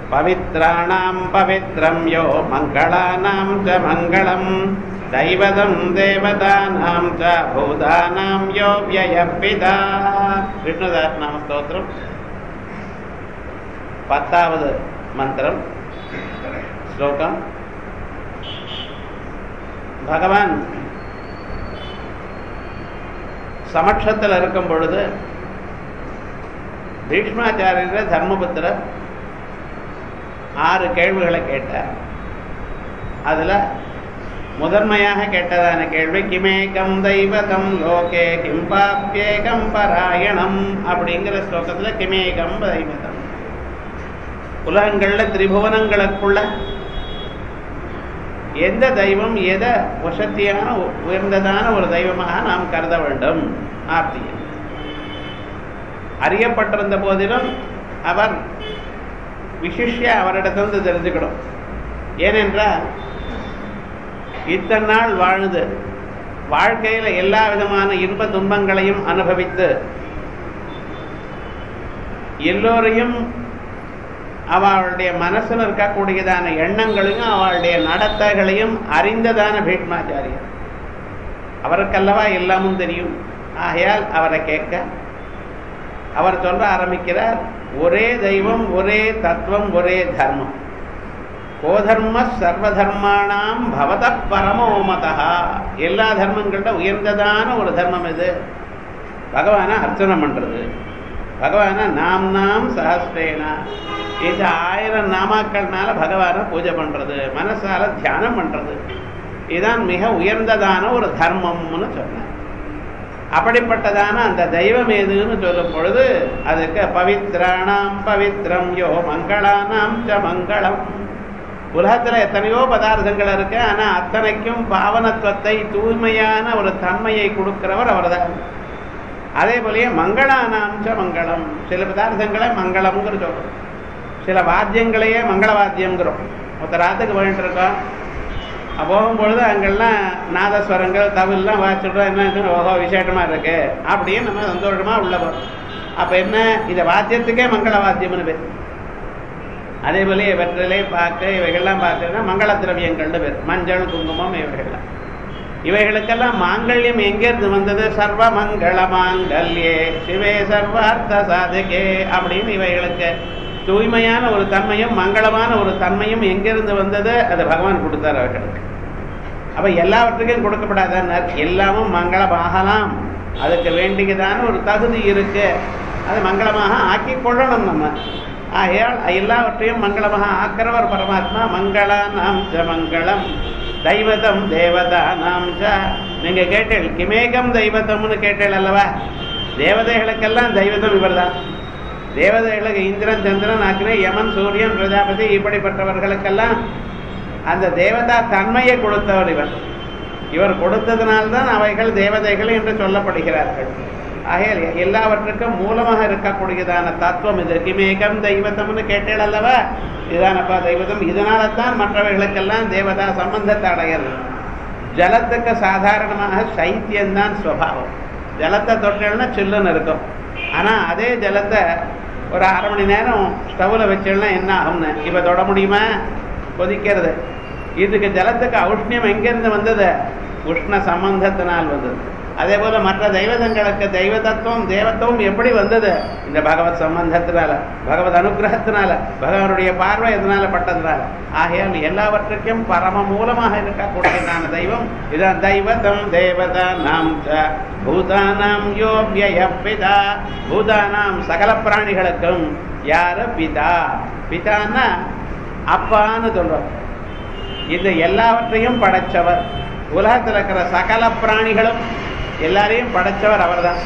பவித்ராணாம் பவித்ரம் யோ மங்களானாம் ச மங்களம் தைவதம் தேவதானாம் ச பூதானாம் யோ வியப்பிதா விஷ்ணுதாஸ் நாம ஸ்தோத்திரம் பத்தாவது மந்திரம் ஸ்லோகம் பகவான் சமட்சத்தில் இருக்கும் பொழுது பீஷ்மாச்சாரியர் தர்மபுத்திரர் ஆறு கேள்விகளை கேட்டார் அதுல முதன்மையாக கேட்டதான கேள்வி கிமேகம் தெய்வதம் லோகே கிம்பாப்யேகம் பராயணம் அப்படிங்கிற ஸ்லோகத்துல கிமேகம் தெய்வதம் உலகங்கள்ல திரிபுவனங்களுக்குள்ள எந்த தெய்வம் எதை வசத்தியான உயர்ந்ததான ஒரு தெய்வமாக நாம் கருத வேண்டும் அப்படின்னு அறியப்பட்டிருந்த போதிலும் அவர் விசிஷ்ய அவரிடத்திலிருந்து தெரிஞ்சுக்கணும் ஏனென்றால் இத்தனை நாள் வாழ்ந்து வாழ்க்கையில எல்லா விதமான இன்ப துன்பங்களையும் அனுபவித்து எல்லோரையும் அவளுடைய மனசுல இருக்கக்கூடியதான எண்ணங்களையும் அவளுடைய நடத்தைகளையும் அறிந்ததான பீஷ்மாச்சாரியர் அவருக்கல்லவா எல்லாமும் தெரியும் ஆகையால் அவரை கேட்க அவர் சொல்ல ஆரம்பிக்கிறார் ஒரே தெய்வம் ஒரே தத்துவம் ஒரே தர்மம் கோதர்ம சர்வதர்மானாம் பவத பரமோமதா எல்லா தர்மங்கள்ட உயர்ந்ததான ஒரு தர்மம் இது பகவானை அர்ச்சனை பண்றது பகவானை நாம் நாம் சஹஸ்ரேனா இது ஆயிரம் நாமாக்கள்னால பகவானை பூஜை பண்றது மனசால தியானம் பண்றது இதுதான் மிக உயர்ந்ததான ஒரு தர்மம்னு சொன்னார் அப்படிப்பட்டதான அந்த தெய்வம் எதுன்னு சொல்லும் பொழுது அதுக்கு பவித்ராணாம் பவித்ரம் யோ மங்களானாம் ச மங்களம் உலகத்துல எத்தனையோ பதார்த்தங்கள் இருக்கு ஆனா அத்தனைக்கும் பாவனத்துவத்தை தூய்மையான ஒரு தன்மையை கொடுக்கிறவர் அவர்தான் அதே போலயே மங்களானாம் ச மங்களம் சில பதார்த்தங்களை மங்களம்ங்கிற சொல்றோம் சில வாத்தியங்களையே மங்கள வாத்தியம்ங்கிறோம் ஒருத்தர் ராத்துக்கு போயிட்டு இருக்கோம் போகும்பொழுது அங்கெல்லாம் நாதஸ்வரங்கள் தவில்லாம் வாசிடுறோம் என்ன ஓஹோ விசேஷமா இருக்கு அப்படின்னு நம்ம சந்தோஷமா உள்ள போறோம் அப்ப என்ன இந்த வாத்தியத்துக்கே மங்கள வாத்தியம்னு பேர் அதே போல வெற்றிலை பாக்கு இவைகள்லாம் பார்த்தீங்கன்னா மங்கள திரவியங்கள்னு பேர் மஞ்சள் குங்குமம் இவைகள்லாம் இவைகளுக்கெல்லாம் மாங்கல்யம் எங்கிருந்து வந்தது சர்வ மங்கள மாங்கல்யே சிவே சர்வார்த்த சாதிகே அப்படின்னு இவைகளுக்கு தூய்மையான ஒரு தன்மையும் மங்களமான ஒரு தன்மையும் எங்கிருந்து வந்தது அது பகவான் கொடுத்தார் அவர்களுக்கு அப்ப எல்லாவற்றுக்கும் கொடுக்கப்படாதார் எல்லாமும் மங்களமாகலாம் அதுக்கு வேண்டியதான ஒரு தகுதி இருக்கு அது மங்களமாக ஆக்கி கொள்ளணும் நம்ம ஆகையால் எல்லாவற்றையும் மங்களமாக ஆக்கிறவர் பரமாத்மா மங்களா நாம் ச மங்களம் தெய்வதம் தேவதா நாம் ச நீங்க கேட்டேள் கிமேகம் தெய்வதம்னு கேட்டேள் அல்லவா தேவதைகளுக்கெல்லாம் தெய்வதம் இவர்தான் தேவதைகளுக்கு இந்திரன் சந்திரன் அக்னி யமன் சூரியன் பிரஜாபதி இப்படிப்பட்டவர்களுக்கெல்லாம் அந்த தேவதா தன்மையை கொடுத்தவர் இவர் இவர் கொடுத்ததுனால்தான் அவைகள் தேவதைகள் என்று சொல்லப்படுகிறார்கள் ஆகையால் எல்லாவற்றுக்கும் மூலமாக இருக்கக்கூடியதான தத்துவம் இது கிமேகம் தெய்வத்தம்னு கேட்டேள் அல்லவா இதுதானப்பா தெய்வதம் இதனால தான் மற்றவைகளுக்கெல்லாம் தேவதா சம்பந்தத்தை அடையல் ஜலத்துக்கு சாதாரணமாக சைத்தியம்தான் சுவாவம் ஜலத்தை தொட்டேன்னா சில்லுன்னு இருக்கும் ஆனா அதே ஜலத்தை ஒரு அரை மணி நேரம் ஸ்டவ்ல வச்சோம்னா என்ன ஆகும்னு இப்ப தொட முடியுமா கொதிக்கிறது இதுக்கு ஜலத்துக்கு ஔஷ்ணியம் எங்கிருந்து வந்தது உஷ்ண சம்பந்தத்தினால் வந்தது அதே போல மற்ற தெய்வதங்களுக்கு தெய்வ தத்துவம் தேவத்துவம் எப்படி வந்தது இந்த பகவத் சம்பந்தத்தினால பகவத் அனுகிரகத்தினால பகவானுடைய பார்வை எதனால பட்டதுனால ஆகையால் எல்லாவற்றுக்கும் பரம மூலமாக இருக்கக்கூடியதான தெய்வம் இதான் தெய்வதம் தேவதா நாம் பூதானாம் யோபிய பிதா பூதானாம் சகல பிராணிகளுக்கும் யாரு பிதா பிதான்னா அப்பான்னு சொல்றோம் இந்த எல்லாவற்றையும் படைச்சவர் உலகத்தில் இருக்கிற சகல பிராணிகளும் எல்லாரையும் படைச்சவர் அவர்தான்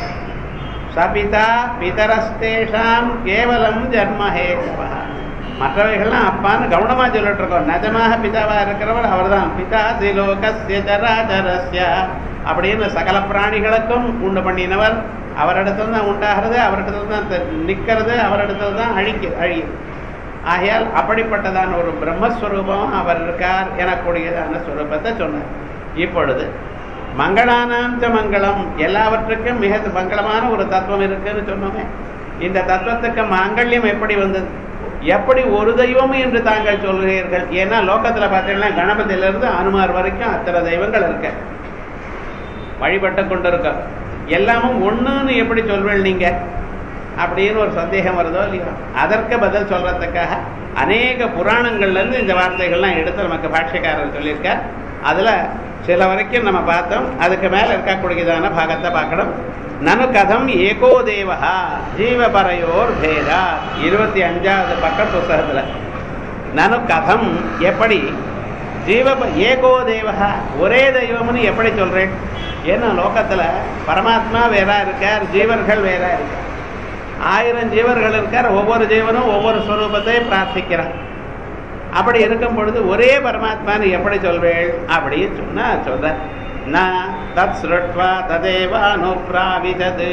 சபிதா பிதரஸ்தேஷாம் கேவலம் ஜன்மஹேஷவா மற்றவைகள்லாம் அப்பான்னு கவனமா சொல்லிட்டு இருக்கோம் நிஜமாக பிதாவா இருக்கிறவர் அவர்தான் பிதா திலோகஸ்ய ஜராஜரஸ்ய அப்படின்னு சகல பிராணிகளுக்கும் உண்டு பண்ணினவர் அவரிடத்துல தான் உண்டாகிறது அவரிடத்துல தான் நிற்கிறது அவரிடத்துல தான் அழிக்க அழியுது ஆகையால் அப்படிப்பட்டதான ஒரு பிரம்மஸ்வரூபம் அவர் இருக்கார் எனக்கூடியதான ஸ்வரூபத்தை சொன்னார் இப்பொழுது மங்களானாந்த மங்களம் எல்லாவற்றுக்கும் மிக மங்களமான ஒரு தத்துவம் இருக்குன்னு சொன்னோமே இந்த தத்துவத்துக்கு மாங்கல்யம் எப்படி வந்தது எப்படி ஒரு தெய்வம் என்று தாங்கள் சொல்கிறீர்கள் ஏன்னா லோகத்துல பார்த்தீங்கன்னா கணபதியில இருந்து அனுமார் வரைக்கும் அத்தனை தெய்வங்கள் இருக்கு வழிபட்டு கொண்டிருக்க எல்லாமும் ஒண்ணுன்னு எப்படி சொல்வேள் நீங்க அப்படின்னு ஒரு சந்தேகம் வருதோ இல்லையோ அதற்கு பதில் சொல்றதுக்காக அநேக புராணங்கள்ல இருந்து இந்த வார்த்தைகள்லாம் எடுத்து நமக்கு பாஷ்யக்காரர் சொல்லியிருக்கார் அதுல சில வரைக்கும் நம்ம பார்த்தோம் அதுக்கு மேல இருக்கக்கூடியதான பாகத்தை பார்க்கணும் நனு கதம் ஏகோ தேவஹா ஜீவபரையோர் பேதா இருபத்தி அஞ்சாவது பக்கம் புஸ்தகத்துல நனு கதம் எப்படி ஜீவ ஏகோ தேவஹா ஒரே தெய்வம்னு எப்படி சொல்றேன் ஏன்னா லோகத்துல பரமாத்மா வேறா இருக்கார் ஜீவர்கள் வேறா இருக்கார் ஆயிரம் ஜீவர்கள் இருக்கார் ஒவ்வொரு ஜீவனும் ஒவ்வொரு ஸ்வரூபத்தை பிரார்த்திக்கிறார் அப்படி இருக்கும் பொழுது ஒரே பரமாத்மான்னு எப்படி சொல்வேள் அப்படின்னு சொன்னா சொல்ற நான் தத் ஸ்ருட்வா ததேவ அனுப்ராவிதது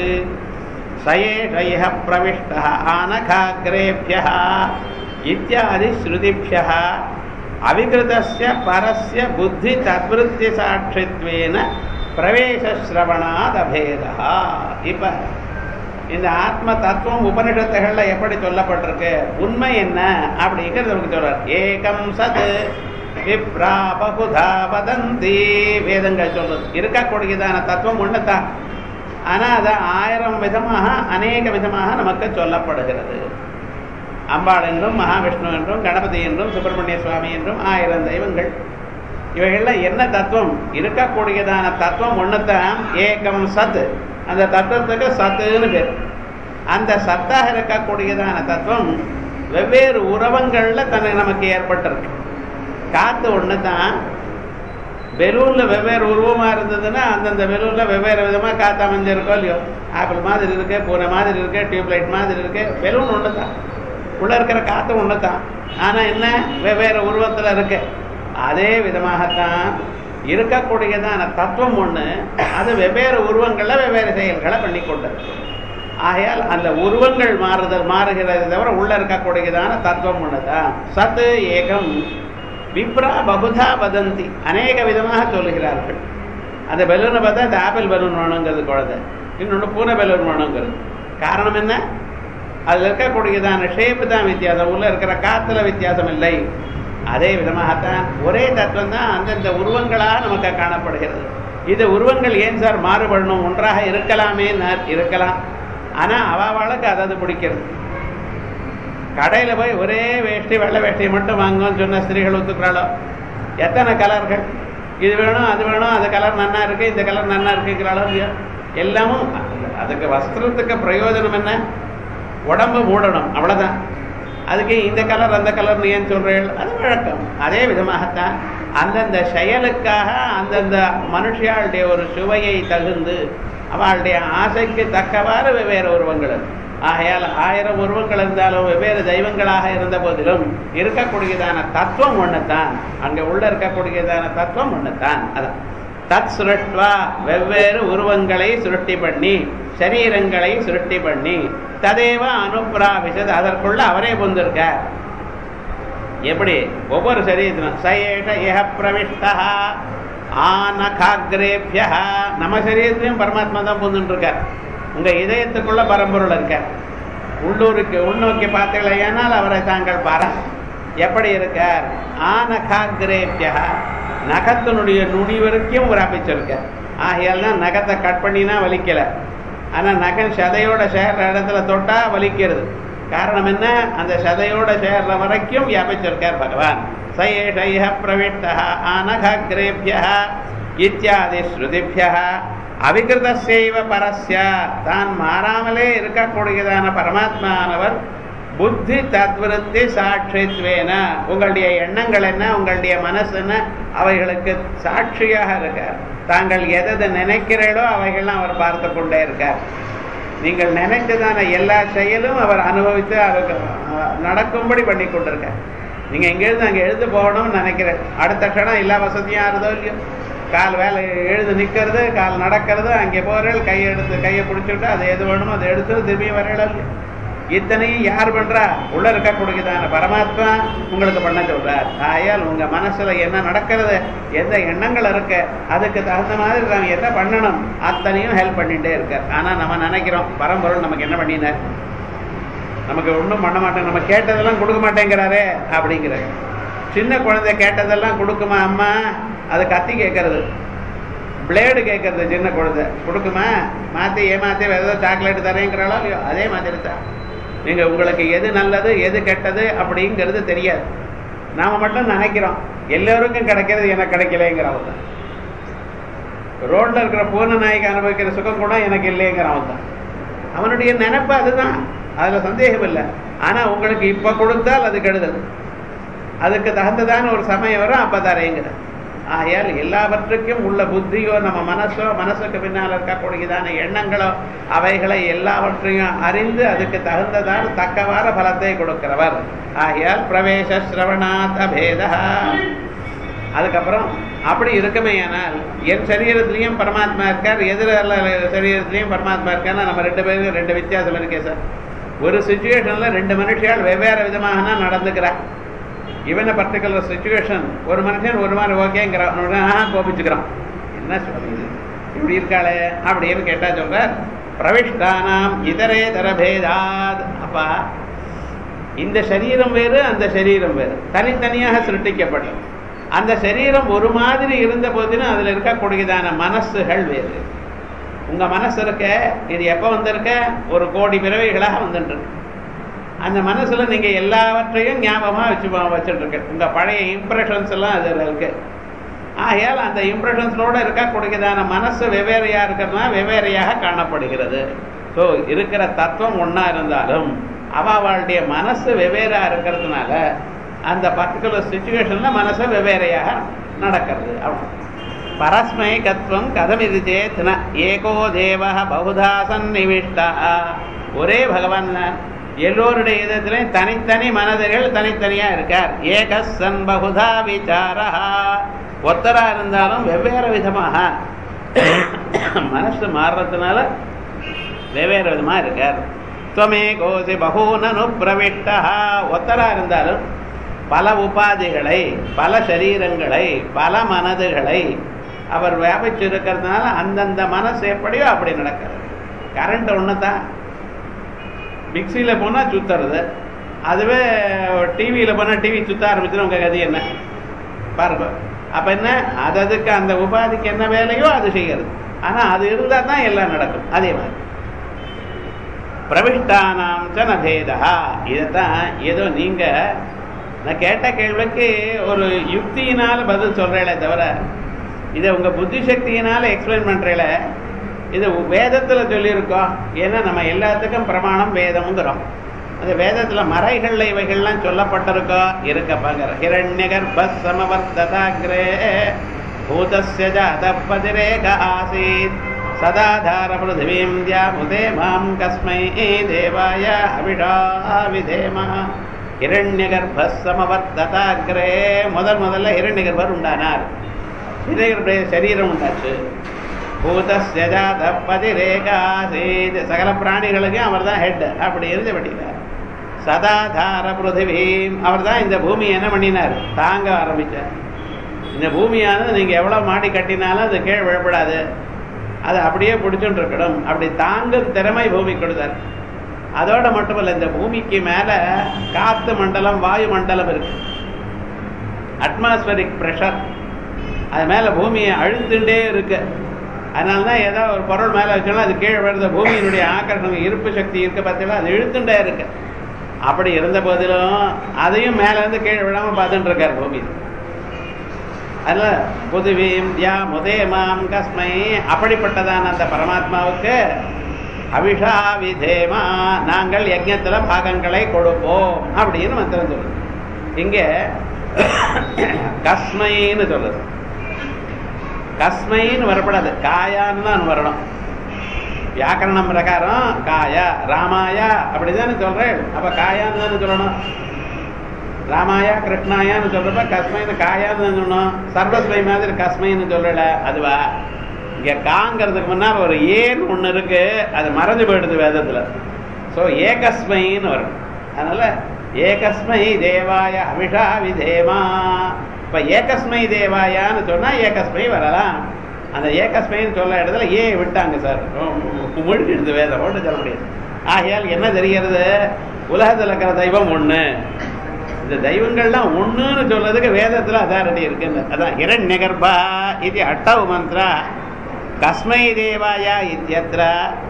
சயேஷய பிரவிஷ்ட ஆனகாகிரேபிய இத்தியாதி ஸ்ருதிபிய அவிகிருதஸ்ய பரஸ்ய புத்தி தத்விருத்தி சாட்சித்வேன பிரவேசஸ்ரவணாத் அபேதா இப்ப இந்த ஆத்ம தத்துவம் உபனிஷத்துகள்ல எப்படி சொல்லப்பட்டிருக்கு உண்மை என்ன அப்படிங்கிறது நமக்கு சொல்றார் ஏகம் சத் விப்ரா பகுதா வதந்தி வேதங்கள் சொல்றது இருக்கக்கூடியதான தத்துவம் ஒண்ணுதான் ஆனா அது ஆயிரம் விதமாக அநேக விதமாக நமக்கு சொல்லப்படுகிறது அம்பாள் என்றும் மகாவிஷ்ணு என்றும் கணபதி என்றும் சுப்பிரமணிய சுவாமி என்றும் ஆயிரம் தெய்வங்கள் இவைகள்ல என்ன தத்துவம் இருக்கக்கூடியதான தத்துவம் ஒண்ணுதான் ஏகம் சத் அந்த தத்துவத்துக்கு சத்துன்னு பேர் அந்த சத்தாக இருக்கக்கூடியதான தத்துவம் வெவ்வேறு உறவங்கள்ல தன்னை நமக்கு ஏற்பட்டிருக்கு காத்து ஒன்று தான் பெலூன்ல வெவ்வேறு உருவமா இருந்ததுன்னா அந்தந்த பெலூன்ல வெவ்வேறு விதமா காத்து அமைஞ்சிருக்கோ இல்லையோ ஆப்பிள் மாதிரி இருக்கு பூனை மாதிரி இருக்கு டியூப்லைட் மாதிரி இருக்கு பெலூன் ஒன்று தான் உள்ள இருக்கிற காத்து ஒன்று தான் ஆனா என்ன வெவ்வேறு உருவத்துல இருக்கு அதே விதமாகத்தான் இருக்கக்கூடியதான தத்துவம் ஒண்ணு அது வெவ்வேறு உருவங்கள்ல வெவ்வேறு செயல்களை பண்ணி கொண்டது ஆகையால் அந்த உருவங்கள் மாறுதல் மாறுகிறது தவிர உள்ள இருக்கக்கூடியதான தத்துவம் ஒண்ணுதான் சத்து ஏகம் விப்ரா பகுதா வதந்தி அநேக விதமாக சொல்லுகிறார்கள் அந்த பெலூனை பார்த்தா இந்த ஆப்பிள் பலூன் வேணுங்கிறது குழந்தை இன்னொன்று பூனை பலூன் வேணுங்கிறது காரணம் என்ன அதில் இருக்கக்கூடியதான ஷேப்பு தான் வித்தியாசம் உள்ள இருக்கிற காத்துல வித்தியாசம் இல்லை அதே விதமாகத்தான் ஒரே தத்துவம் தான் அந்தந்த உருவங்களாக நமக்கு காணப்படுகிறது இது உருவங்கள் ஏன் சார் மாறுபடணும் ஒன்றாக இருக்கலாமே இருக்கலாம் ஆனா அவாவாளுக்கு அதாவது பிடிக்கிறது கடையில போய் ஒரே வேஷ்டி வெள்ளை வேஷ்டியை மட்டும் வாங்குவோம்னு சொன்ன ஸ்திரீகள் ஒத்துக்கிறாளோ எத்தனை கலர்கள் இது வேணும் அது வேணும் அது கலர் நன்னா இருக்கு இந்த கலர் நன்னா இருக்குங்கிறாளோ இல்லையோ எல்லாமும் அதுக்கு வஸ்திரத்துக்கு பிரயோஜனம் என்ன உடம்பு மூடணும் அவ்வளவுதான் அதுக்கு இந்த கலர் அந்த கலர்னு ஏன் சொல்றீர்கள் அது வழக்கம் அதே விதமாகத்தான் அந்தந்த செயலுக்காக அந்தந்த மனுஷியாளுடைய ஒரு சுவையை தகுந்து அவளுடைய ஆசைக்கு தக்கவாறு வெவ்வேறு உருவங்கள் ஆகையால் ஆயிரம் உருவங்கள் இருந்தாலும் வெவ்வேறு தெய்வங்களாக இருந்த போதிலும் இருக்கக்கூடியதான தத்துவம் ஒண்ணுதான் அங்க உள்ள இருக்கக்கூடியதான தத்துவம் ஒண்ணுதான் அதான் தத் சுருட்வா வெவ்வேறு உருவங்களை சுருட்டி பண்ணி சரீரங்களை சுருட்டி பண்ணி ததேவ அனுப்பிராபிஷத் அதற்குள்ள அவரே புந்திருக்கார் எப்படி ஒவ்வொரு சரீரத்திலும் சயேஷ ஏக பிரவிஷ்டா ஆனகாகிரேபிய நம்ம சரீரத்திலையும் பரமாத்மா தான் புந்துட்டு இருக்கார் உங்க இதயத்துக்குள்ள பரம்பொருள் இருக்கார் உள்ளூருக்கு உள்நோக்கி பார்த்தீங்களேனால் அவரை தாங்கள் பாரா எப்படி இருக்கார் ஆனகாகிரேபிய நகத்தினுடைய நுனி வரைக்கும் வியாபிச்சிருக்க ஆகையால் தான் நகத்தை கட் பண்ணினா வலிக்கல ஆனா நகன் சதையோட சேர்ற இடத்துல தொட்டா வலிக்கிறது காரணம் என்ன அந்த சதையோட சேர்ற வரைக்கும் வியாபிச்சிருக்கார் பகவான் சயேஷய பிரவிட்ட ஆனகாகிரேபிய இத்தியாதி ஸ்ருதிபிய அவிகிருதசைவ பரஸ்ய தான் மாறாமலே இருக்கக்கூடியதான பரமாத்மானவர் புத்தி தத்விருத்தி சாட்சித்வேன உங்களுடைய எண்ணங்கள் என்ன உங்களுடைய மனசு என்ன அவைகளுக்கு சாட்சியாக இருக்கார் தாங்கள் எதை நினைக்கிறீர்களோ அவைகள்லாம் அவர் பார்த்து கொண்டே இருக்கார் நீங்கள் நினைத்ததான எல்லா செயலும் அவர் அனுபவித்து அவருக்கு நடக்கும்படி பண்ணி கொண்டிருக்கார் நீங்க எங்கேருந்து அங்கே எழுந்து போகணும்னு நினைக்கிறேன் அடுத்த க்ஷணம் எல்லா வசதியும் ஆறுதோ இல்லையோ கால் வேலை எழுந்து நிற்கிறது கால் நடக்கிறது அங்கே போகிறேன் கையை எடுத்து கையை பிடிச்சிட்டு அதை எது வேணுமோ அதை எடுத்து திரும்பி வரல இத்தனையும் யார் பண்றா உள்ள இருக்கக்கூடியதான பரமாத்மா உங்களுக்கு பண்ண சொல்றார் ஆயால் உங்க மனசுல என்ன நடக்கிறது எந்த எண்ணங்கள் இருக்கு அதுக்கு தகுந்த மாதிரி நாம என்ன பண்ணணும் அத்தனையும் ஹெல்ப் பண்ணிட்டே இருக்கார் ஆனா நம்ம நினைக்கிறோம் பரம்பொருள் நமக்கு என்ன பண்ணினார் நமக்கு ஒன்றும் பண்ண மாட்டேன் நம்ம கேட்டதெல்லாம் கொடுக்க மாட்டேங்கிறாரே அப்படிங்கிறாரு சின்ன குழந்தை கேட்டதெல்லாம் கொடுக்குமா அம்மா அது கத்தி கேட்கறது பிளேடு கேட்கறது சின்ன குழந்தை கொடுக்குமா மாற்றி ஏமாற்றி வேற ஏதோ சாக்லேட் தரேங்கிறாளோ இல்லையோ அதே மாதிரி தான் நீங்கள் உங்களுக்கு எது நல்லது எது கெட்டது அப்படிங்கிறது தெரியாது நாம் மட்டும் நினைக்கிறோம் எல்லோருக்கும் கிடைக்கிறது எனக்கு கிடைக்கலங்கிறவன் தான் ரோட்ல இருக்கிற பூர்ண நாய்க்கு அனுபவிக்கிற சுகம் கூட எனக்கு இல்லைங்கிறவன் தான் அவனுடைய நினைப்பு அதுதான் அதுல சந்தேகம் இல்லை ஆனா உங்களுக்கு இப்ப கொடுத்தால் அது கெடுதல் அதுக்கு தகுந்ததான ஒரு சமயம் வரும் அப்ப தரேங்கிற ஆகையால் எல்லாவற்றுக்கும் உள்ள புத்தியோ நம்ம மனசோ மனசுக்கு பின்னால் இருக்கக்கூடியதான எண்ணங்களோ அவைகளை எல்லாவற்றையும் அறிந்து அதுக்கு தகுந்ததான தக்கவார பலத்தை கொடுக்கிறவர் ஆகையால் பிரவேச சிரவணாத் அபேதா அதுக்கப்புறம் அப்படி இருக்குமே ஆனால் என் சரீரத்திலையும் பரமாத்மா இருக்கார் எதிர சரீரத்திலையும் பரமாத்மா இருக்கார் நம்ம ரெண்டு பேருக்கும் ரெண்டு வித்தியாசம் இருக்கே சார் ஒரு சுச்சுவேஷன்ல ரெண்டு மனுஷியால் வெவ்வேறு விதமாக நடந்துக்கிறார் இவன பர்டிகுலர் சுச்சுவேஷன் ஒரு மனுஷன் ஒரு மாதிரி ஓகேங்கிறான் கோபிச்சுக்கிறான் என்ன சொல்றது இப்படி இருக்காளே அப்படின்னு கேட்டா சொல்ற பிரவிஷ்டானாம் இதரே தரபேதாத் அப்பா இந்த சரீரம் வேறு அந்த சரீரம் வேறு தனித்தனியாக சிருஷ்டிக்கப்படும் அந்த சரீரம் ஒரு மாதிரி இருந்த போதிலும் அதுல இருக்கக்கூடியதான மனசுகள் வேறு உங்க மனசு இருக்க இது எப்ப வந்திருக்க ஒரு கோடி பிறவைகளாக வந்துட்டு இருக்கு அந்த மனசுல நீங்க எல்லாவற்றையும் ஞாபகமா வச்சு வச்சுட்டு இருக்க உங்க பழைய இம்ப்ரெஷன்ஸ் எல்லாம் அதுல இருக்கு ஆகையால் அந்த இம்ப்ரெஷன்ஸோட இருக்கக்கூடியதான மனசு வெவ்வேறையா இருக்கிறதுனா வெவ்வேறையாக காணப்படுகிறது ஸோ இருக்கிற தத்துவம் ஒன்னா இருந்தாலும் அவளுடைய மனசு வெவ்வேறா இருக்கிறதுனால அந்த பர்டிகுலர் சுச்சுவேஷன்ல மனசு வெவ்வேறையாக நடக்கிறது அவ்வளோ பரஸ்மைகத்வம் கதமிது சேத்ன ஏகோ தேவ பகுதா சந்நிவிஷ்டா ஒரே பகவான் தான் எல்லோருடைய இதத்திலையும் தனித்தனி மனதுகள் தனித்தனியா இருக்கார் ஏக சன் பகுதா விசாரா ஒத்தரா இருந்தாலும் வெவ்வேறு விதமாக மனசு மாறுறதுனால வெவ்வேறு விதமா இருக்கார் துவமே கோசி பகூனனு பிரவிஷ்டா ஒத்தரா இருந்தாலும் பல உபாதிகளை பல சரீரங்களை பல மனதுகளை அவர் வியாபிச்சு இருக்கிறதுனால அந்தந்த மனசு எப்படியோ அப்படி நடக்கிறது கரண்ட் ஒன்று தான் மிக்சியில் போனால் சுத்துறது அதுவே டிவியில் போனால் டிவி சுத்த ஆரம்பிச்சுன்னா உங்கள் கதை என்ன பாருங்க அப்போ என்ன அது அதுக்கு அந்த உபாதிக்கு என்ன வேலையோ அது செய்கிறது ஆனால் அது இருந்தால் தான் எல்லாம் நடக்கும் அதே மாதிரி பிரவிஷ்டானாம் ச நபேதா இதைத்தான் ஏதோ நீங்கள் நான் கேட்ட கேள்விக்கு ஒரு யுக்தியினால பதில் சொல்றேளே தவிர இதை உங்க புத்தி சக்தியினால எக்ஸ்பிளைன் பண்றேல இது வேதத்துல சொல்லியிருக்கோம் ஏன்னா நம்ம எல்லாத்துக்கும் பிரமாணம் வேதம்ங்கிறோம் அந்த வேதத்துல மறைகள்ல இவைகள்லாம் சொல்லப்பட்டிருக்கோ இருக்கப்பாங்கிற ஹிரண்ய கர்ப்ப சமவர்த்ததாகிரே பூதஸ்ய ஜாதபதிரேக ஆசீத் சதாதார பிருத்திவீம் தியாமுதே மாம் கஸ்மை தேவாய அபிஷா விதேமா ஹிரண்ய சமவர்த்ததாகிரே முதல் முதல்ல ஹிரண்ய கர்ப்பர் உண்டானார் ஹிரண்யருடைய சரீரம் உண்டாச்சு பூதஸ்யஜாத பதிரேகாசீத் சகல பிராணிகளுக்கும் அவர் தான் ஹெட் அப்படி இருந்து பண்ணினார் சதாதார பிருத்திவீம் அவர் தான் இந்த பூமியை என்ன பண்ணினார் தாங்க ஆரம்பிச்சார் இந்த பூமியானது நீங்க எவ்வளவு மாடி கட்டினாலும் அது கீழ் விழப்படாது அது அப்படியே பிடிச்சுட்டு இருக்கணும் அப்படி தாங்கும் திறமை பூமி கொடுத்தார் அதோட மட்டுமல்ல இந்த பூமிக்கு மேல காத்து மண்டலம் வாயு மண்டலம் இருக்கு அட்மாஸ்பரிக் ப்ரெஷர் அது மேல பூமியை அழுத்துட்டே இருக்கு அதனால தான் ஏதோ ஒரு பொருள் மேல வச்சோம்னா அது கீழே விழுந்த பூமியினுடைய ஆக்கர்ஷணம் இருப்பு சக்தி இருக்க பார்த்தீங்கன்னா அது இழுத்துட்டே இருக்கு அப்படி இருந்த போதிலும் அதையும் மேல இருந்து கீழே விடாம பார்த்துட்டு இருக்காரு பூமி அதனால புதுவீம் யா முதேமாம் கஸ்மை அப்படிப்பட்டதான அந்த பரமாத்மாவுக்கு அபிஷா விதேமா நாங்கள் யஜ்யத்துல பாகங்களை கொடுப்போம் அப்படின்னு மந்திரம் சொல்லுது இங்க கஸ்மைன்னு சொல்லுது கஸ்மைன்னு வரப்படாது காயான்னு தான் வரணும் வியாக்கரணம் பிரகாரம் காயா ராமாயா அப்படிதானே சொல்றேன் அப்ப காயான்னு தானே சொல்லணும் ராமாயா கிருஷ்ணாயான்னு சொல்றப்ப கஸ்மைன்னு காயான்னு தான் சொல்லணும் சர்வஸ்மை மாதிரி கஸ்மைன்னு சொல்லல அதுவா இங்க காங்கிறதுக்கு முன்னால் ஒரு ஏன்னு ஒண்ணு இருக்கு அது மறந்து போயிடுது வேதத்துல சோ ஏகஸ்மைன்னு வரும் அதனால ஏகஸ்மை தேவாய அபிஷா விதேமா இப்ப ஏகஸ்மை தேவாயான்னு சொன்னா ஏகஸ்மை வரலாம் அந்த ஏகஸ்மைன்னு சொல்ல இடத்துல ஏ விட்டாங்க சார் முழுக்கிடுது வேதம் ஒன்று சொல்ல முடியாது ஆகையால் என்ன தெரிகிறது உலகத்துல இருக்கிற தெய்வம் ஒண்ணு இந்த தெய்வங்கள்லாம் ஒண்ணுன்னு சொல்றதுக்கு வேதத்துல அதாரிட்டி இருக்குன்னு அதான் இரண்ய கர்ப்பா இது அட்டவ மந்திரா கஸ்மை தேவாயா இத்தியத்திர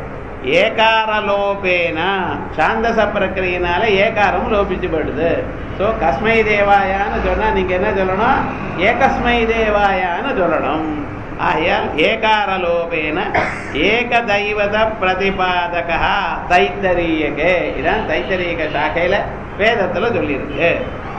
ஏகாரலோபேன சாந்தச பிரக்கிரியினால ஏகாரம் லோபிச்சு போயிடுது ஸோ கஸ்மை தேவாயான்னு சொன்னா நீங்க என்ன சொல்லணும் ஏகஸ்மை தேவாயான்னு சொல்லணும் ஆகையால் ஏகாரலோபேன ஏக தெய்வத பிரதிபாதகா தைத்தரியகே இதான் தைத்தரியக சாக்கையில வேதத்துல சொல்லியிருக்கு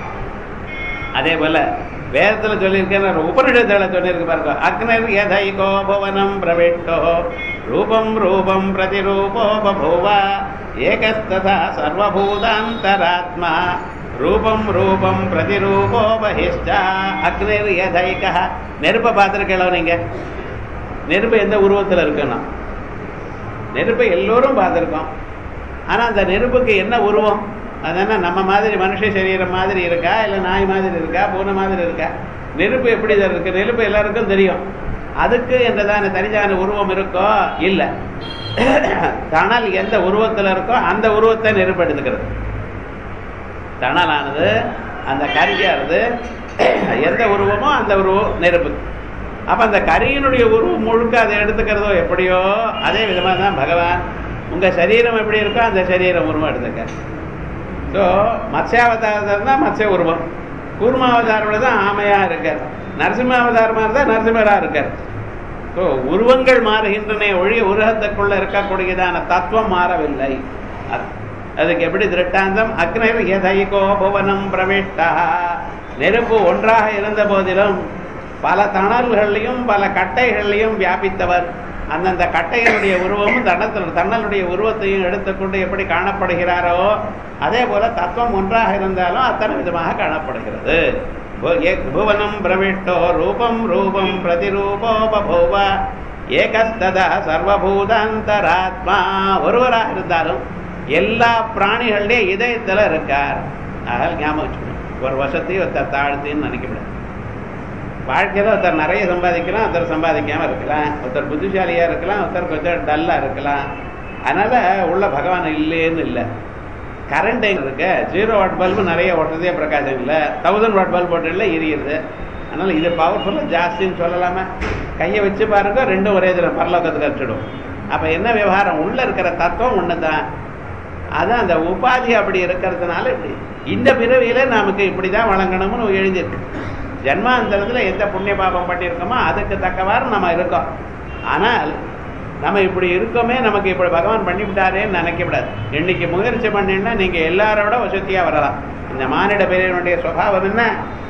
அதே போல வேதத்துல சொல்லியிருக்கேன் உபனிஷத்துல சொல்லியிருக்கு பாருங்க அக்னர் யதைகோ புவனம் பிரவிட்டோ ரூபம் ரூபம் பிரதிரூபோ பபூவ ஏகஸ்ததா சர்வபூதாந்தராத்மா ரூபம் ரூபம் பிரதிரூபோ பகிஷ்டா அக்னர் யதைக நெருப்பை பார்த்துருக்கீங்களோ நீங்க நெருப்பு எந்த உருவத்துல இருக்குன்னா நெருப்பை எல்லோரும் பார்த்துருக்கோம் ஆனா அந்த நெருப்புக்கு என்ன உருவம் அதனா நம்ம மாதிரி மனுஷ சரீரம் மாதிரி இருக்கா இல்லை நாய் மாதிரி இருக்கா பூனை மாதிரி இருக்கா நெருப்பு எப்படி தான் இருக்கு நெருப்பு எல்லாருக்கும் தெரியும் அதுக்கு என்றதான தனிதான உருவம் இருக்கோ இல்லை தணல் எந்த உருவத்தில் இருக்கோ அந்த உருவத்தை நெருப்பு எடுத்துக்கிறது தணலானது அந்த கரியானது எந்த உருவமோ அந்த உருவம் நெருப்பு அப்ப அந்த கரியினுடைய உருவம் முழுக்க அதை எடுத்துக்கிறதோ எப்படியோ அதே விதமாக தான் பகவான் உங்க சரீரம் எப்படி இருக்கோ அந்த சரீரம் உருவம் எடுத்துக்க ஸோ மத்ஸ்யாவதாரம் தான் மத்ஸ்ய உருவம் கூர்மாவதாரம் தான் ஆமையா இருக்கார் நரசிம்மாவதாரமா இருந்தால் நரசிம்மரா இருக்கார் ஸோ உருவங்கள் மாறுகின்றன ஒழிய உருகத்துக்குள்ள இருக்கக்கூடியதான தத்துவம் மாறவில்லை அது- அதுக்கு எப்படி திருட்டாந்தம் அக்னர் எதைகோ புவனம் பிரவிஷ்டா நெருப்பு ஒன்றாக இருந்த போதிலும் பல தணல்கள்லையும் பல கட்டைகள்லையும் வியாபித்தவர் அந்தந்த கட்டையினுடைய உருவமும் தனத்தில் தன்னலுடைய உருவத்தையும் எடுத்துக்கொண்டு எப்படி காணப்படுகிறாரோ அதே போல தத்துவம் ஒன்றாக இருந்தாலும் அத்தனை விதமாக காணப்படுகிறது பு- ஏ- புவனம் பிரவிஷ்டோ ரூபம் ரூபம் பிரதிரூபோ பபூவ ஏகஸ்ததா சர்வபூதாந்தராத்மா ஒருவராக இருந்தாலும் எல்லா பிராணிகள்லையும் இதயத்துல இருக்கார் அதனால் ஞாபகம் வச்சுக்கணும் ஒரு வருஷத்தையும் ஒருத்தர் தாழ்த்தின்னு நினைக்கப்படாது வாழ்க்கையில் ஒருத்தர் நிறைய சம்பாதிக்கலாம் ஒருத்தர் சம்பாதிக்காம இருக்கலாம் ஒருத்தர் புத்திசாலியா இருக்கலாம் ஒருத்தர் கொஞ்சம் டல்லா இருக்கலாம் அதனால உள்ள பகவான் இல்லைன்னு இல்லை கரண்ட் இருக்க ஜீரோ வாட் பல்பு நிறைய ஓட்டுறதே பிரகாசம் இல்லை தௌசண்ட் வாட் பல்ப் போட்டுல எரியுது அதனால இது பவர்ஃபுல்லாக ஜாஸ்தின்னு சொல்லலாமா கையை வச்சு பாருங்க ரெண்டும் ஒரே இதில் பரலோகத்துக்கு அடிச்சிடும் அப்போ என்ன விவகாரம் உள்ள இருக்கிற தத்துவம் ஒன்று தான் அதான் அந்த உபாதி அப்படி இருக்கிறதுனால இப்படி இந்த பிறவியில நமக்கு இப்படி தான் வழங்கணும்னு எழுதியிருக்கு ஜன்மாந்தரத்தில் எந்த புண்ணிய பாபம் பண்ணியிருக்கோமோ அதுக்கு தக்கவாறு நம்ம இருக்கோம் ஆனால் நம்ம இப்படி இருக்கோமே நமக்கு இப்படி பகவான் பண்ணிவிட்டாரேன்னு நினைக்கக்கூடாது இன்னைக்கு முயற்சி பண்ணினா நீங்கள் எல்லாரோட வசதியாக வரலாம் இந்த மானிட பிரிவினுடைய சுபாவம் என்ன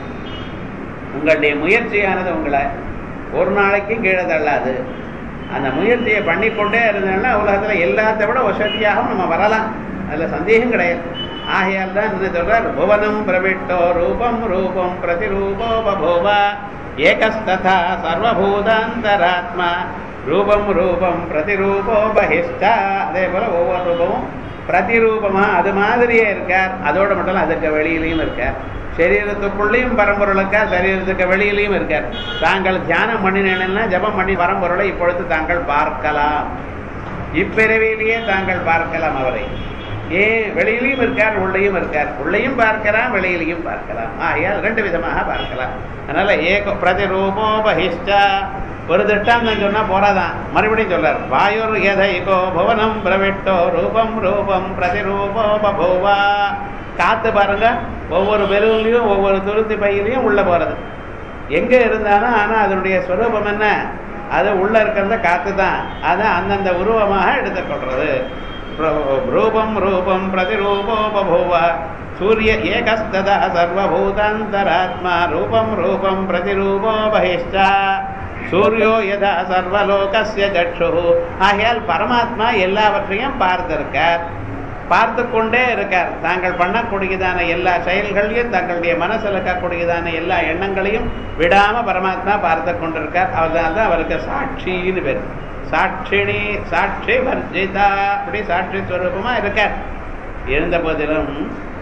உங்களுடைய முயற்சியானது உங்களை ஒரு நாளைக்கும் கீழே தள்ளாது அந்த முயற்சியை பண்ணிக்கொண்டே இருந்தோம்னா உலகத்தில் எல்லாத்த விட வசதியாகவும் நம்ம வரலாம் அதில் சந்தேகம் கிடையாது ஆகையால் தான் என்ன சொல்றார் புவனம் பிரவிட்டோ ரூபம் ரூபம் பிரதிரூபோ பபூவ ஏகஸ்ததா சர்வபூதாந்தராத்மா ரூபம் ரூபம் பிரதிரூபோ பகிஷ்டா அதே போல ஒவ்வொரு ரூபமும் பிரதிரூபமா அது மாதிரியே இருக்கார் அதோட மட்டும் இல்ல, அதுக்கு வெளியிலையும் இருக்கார் சரீரத்துக்குள்ளேயும் பரம்பொருள் இருக்கார் சரீரத்துக்கு வெளியிலையும் இருக்கார் தாங்கள் தியானம் பண்ணினேன்னா ஜபம் பண்ணி பரம்பொருளை இப்பொழுது தாங்கள் பார்க்கலாம் இப்பிறவியிலேயே தாங்கள் பார்க்கலாம் அவரை ஏன் வெளியிலையும் இருக்கார் உள்ளேயும் இருக்கார் உள்ளேயும் பார்க்கலாம் வெளியிலையும் பார்க்கலாம் ஆகையால் ரெண்டு விதமாக பார்க்கலாம் அதனால ஏக பிரதிரூபோ பகிஷ்டா ஒரு திட்டாந்தம் சொன்னா போறாதான் மறுபடியும் சொல்றார் வாயுர் எதைகோ புவனம் பிரவிட்டோ ரூபம் ரூபம் பிரதிரூபோ பபூவா காத்து பாருங்க ஒவ்வொரு பெருவிலையும் ஒவ்வொரு துருத்தி பையிலையும் உள்ள போறது எங்க இருந்தாலும் ஆனா அதனுடைய ஸ்வரூபம் என்ன அது உள்ள இருக்கிறத காத்து தான் அதை அந்தந்த உருவமாக எடுத்துக்கொள்றது ரூ- ரூபம் ரூபம் பிரதிரூபோ பபூவ சூரிய ஏகஸ்ததா சர்வபூதாந்தராத்மா ரூபம் ரூபம் பிரதிரூபோ பகிஷ்டா சூரியோ யதா சர்வலோகஸ்ய சக்ஷு ஆகையால் பரமாத்மா எல்லாவற்றையும் பார்த்திருக்கார் பார்த்து கொண்டே இருக்கார் தாங்கள் பண்ணக்கூடியதான எல்லா செயல்களையும் தங்களுடைய மனசில் இருக்கக்கூடியதான எல்லா எண்ணங்களையும் விடாம பரமாத்மா பார்த்து கொண்டிருக்கார் அவர்தான் தான் அவருக்கு சாட்சின்னு பேர் சாட்சிணி சாட்சி வர்ஜிதா அப்படி சாட்சி ஸ்வரூபமா இருக்கார் இருந்த போதிலும்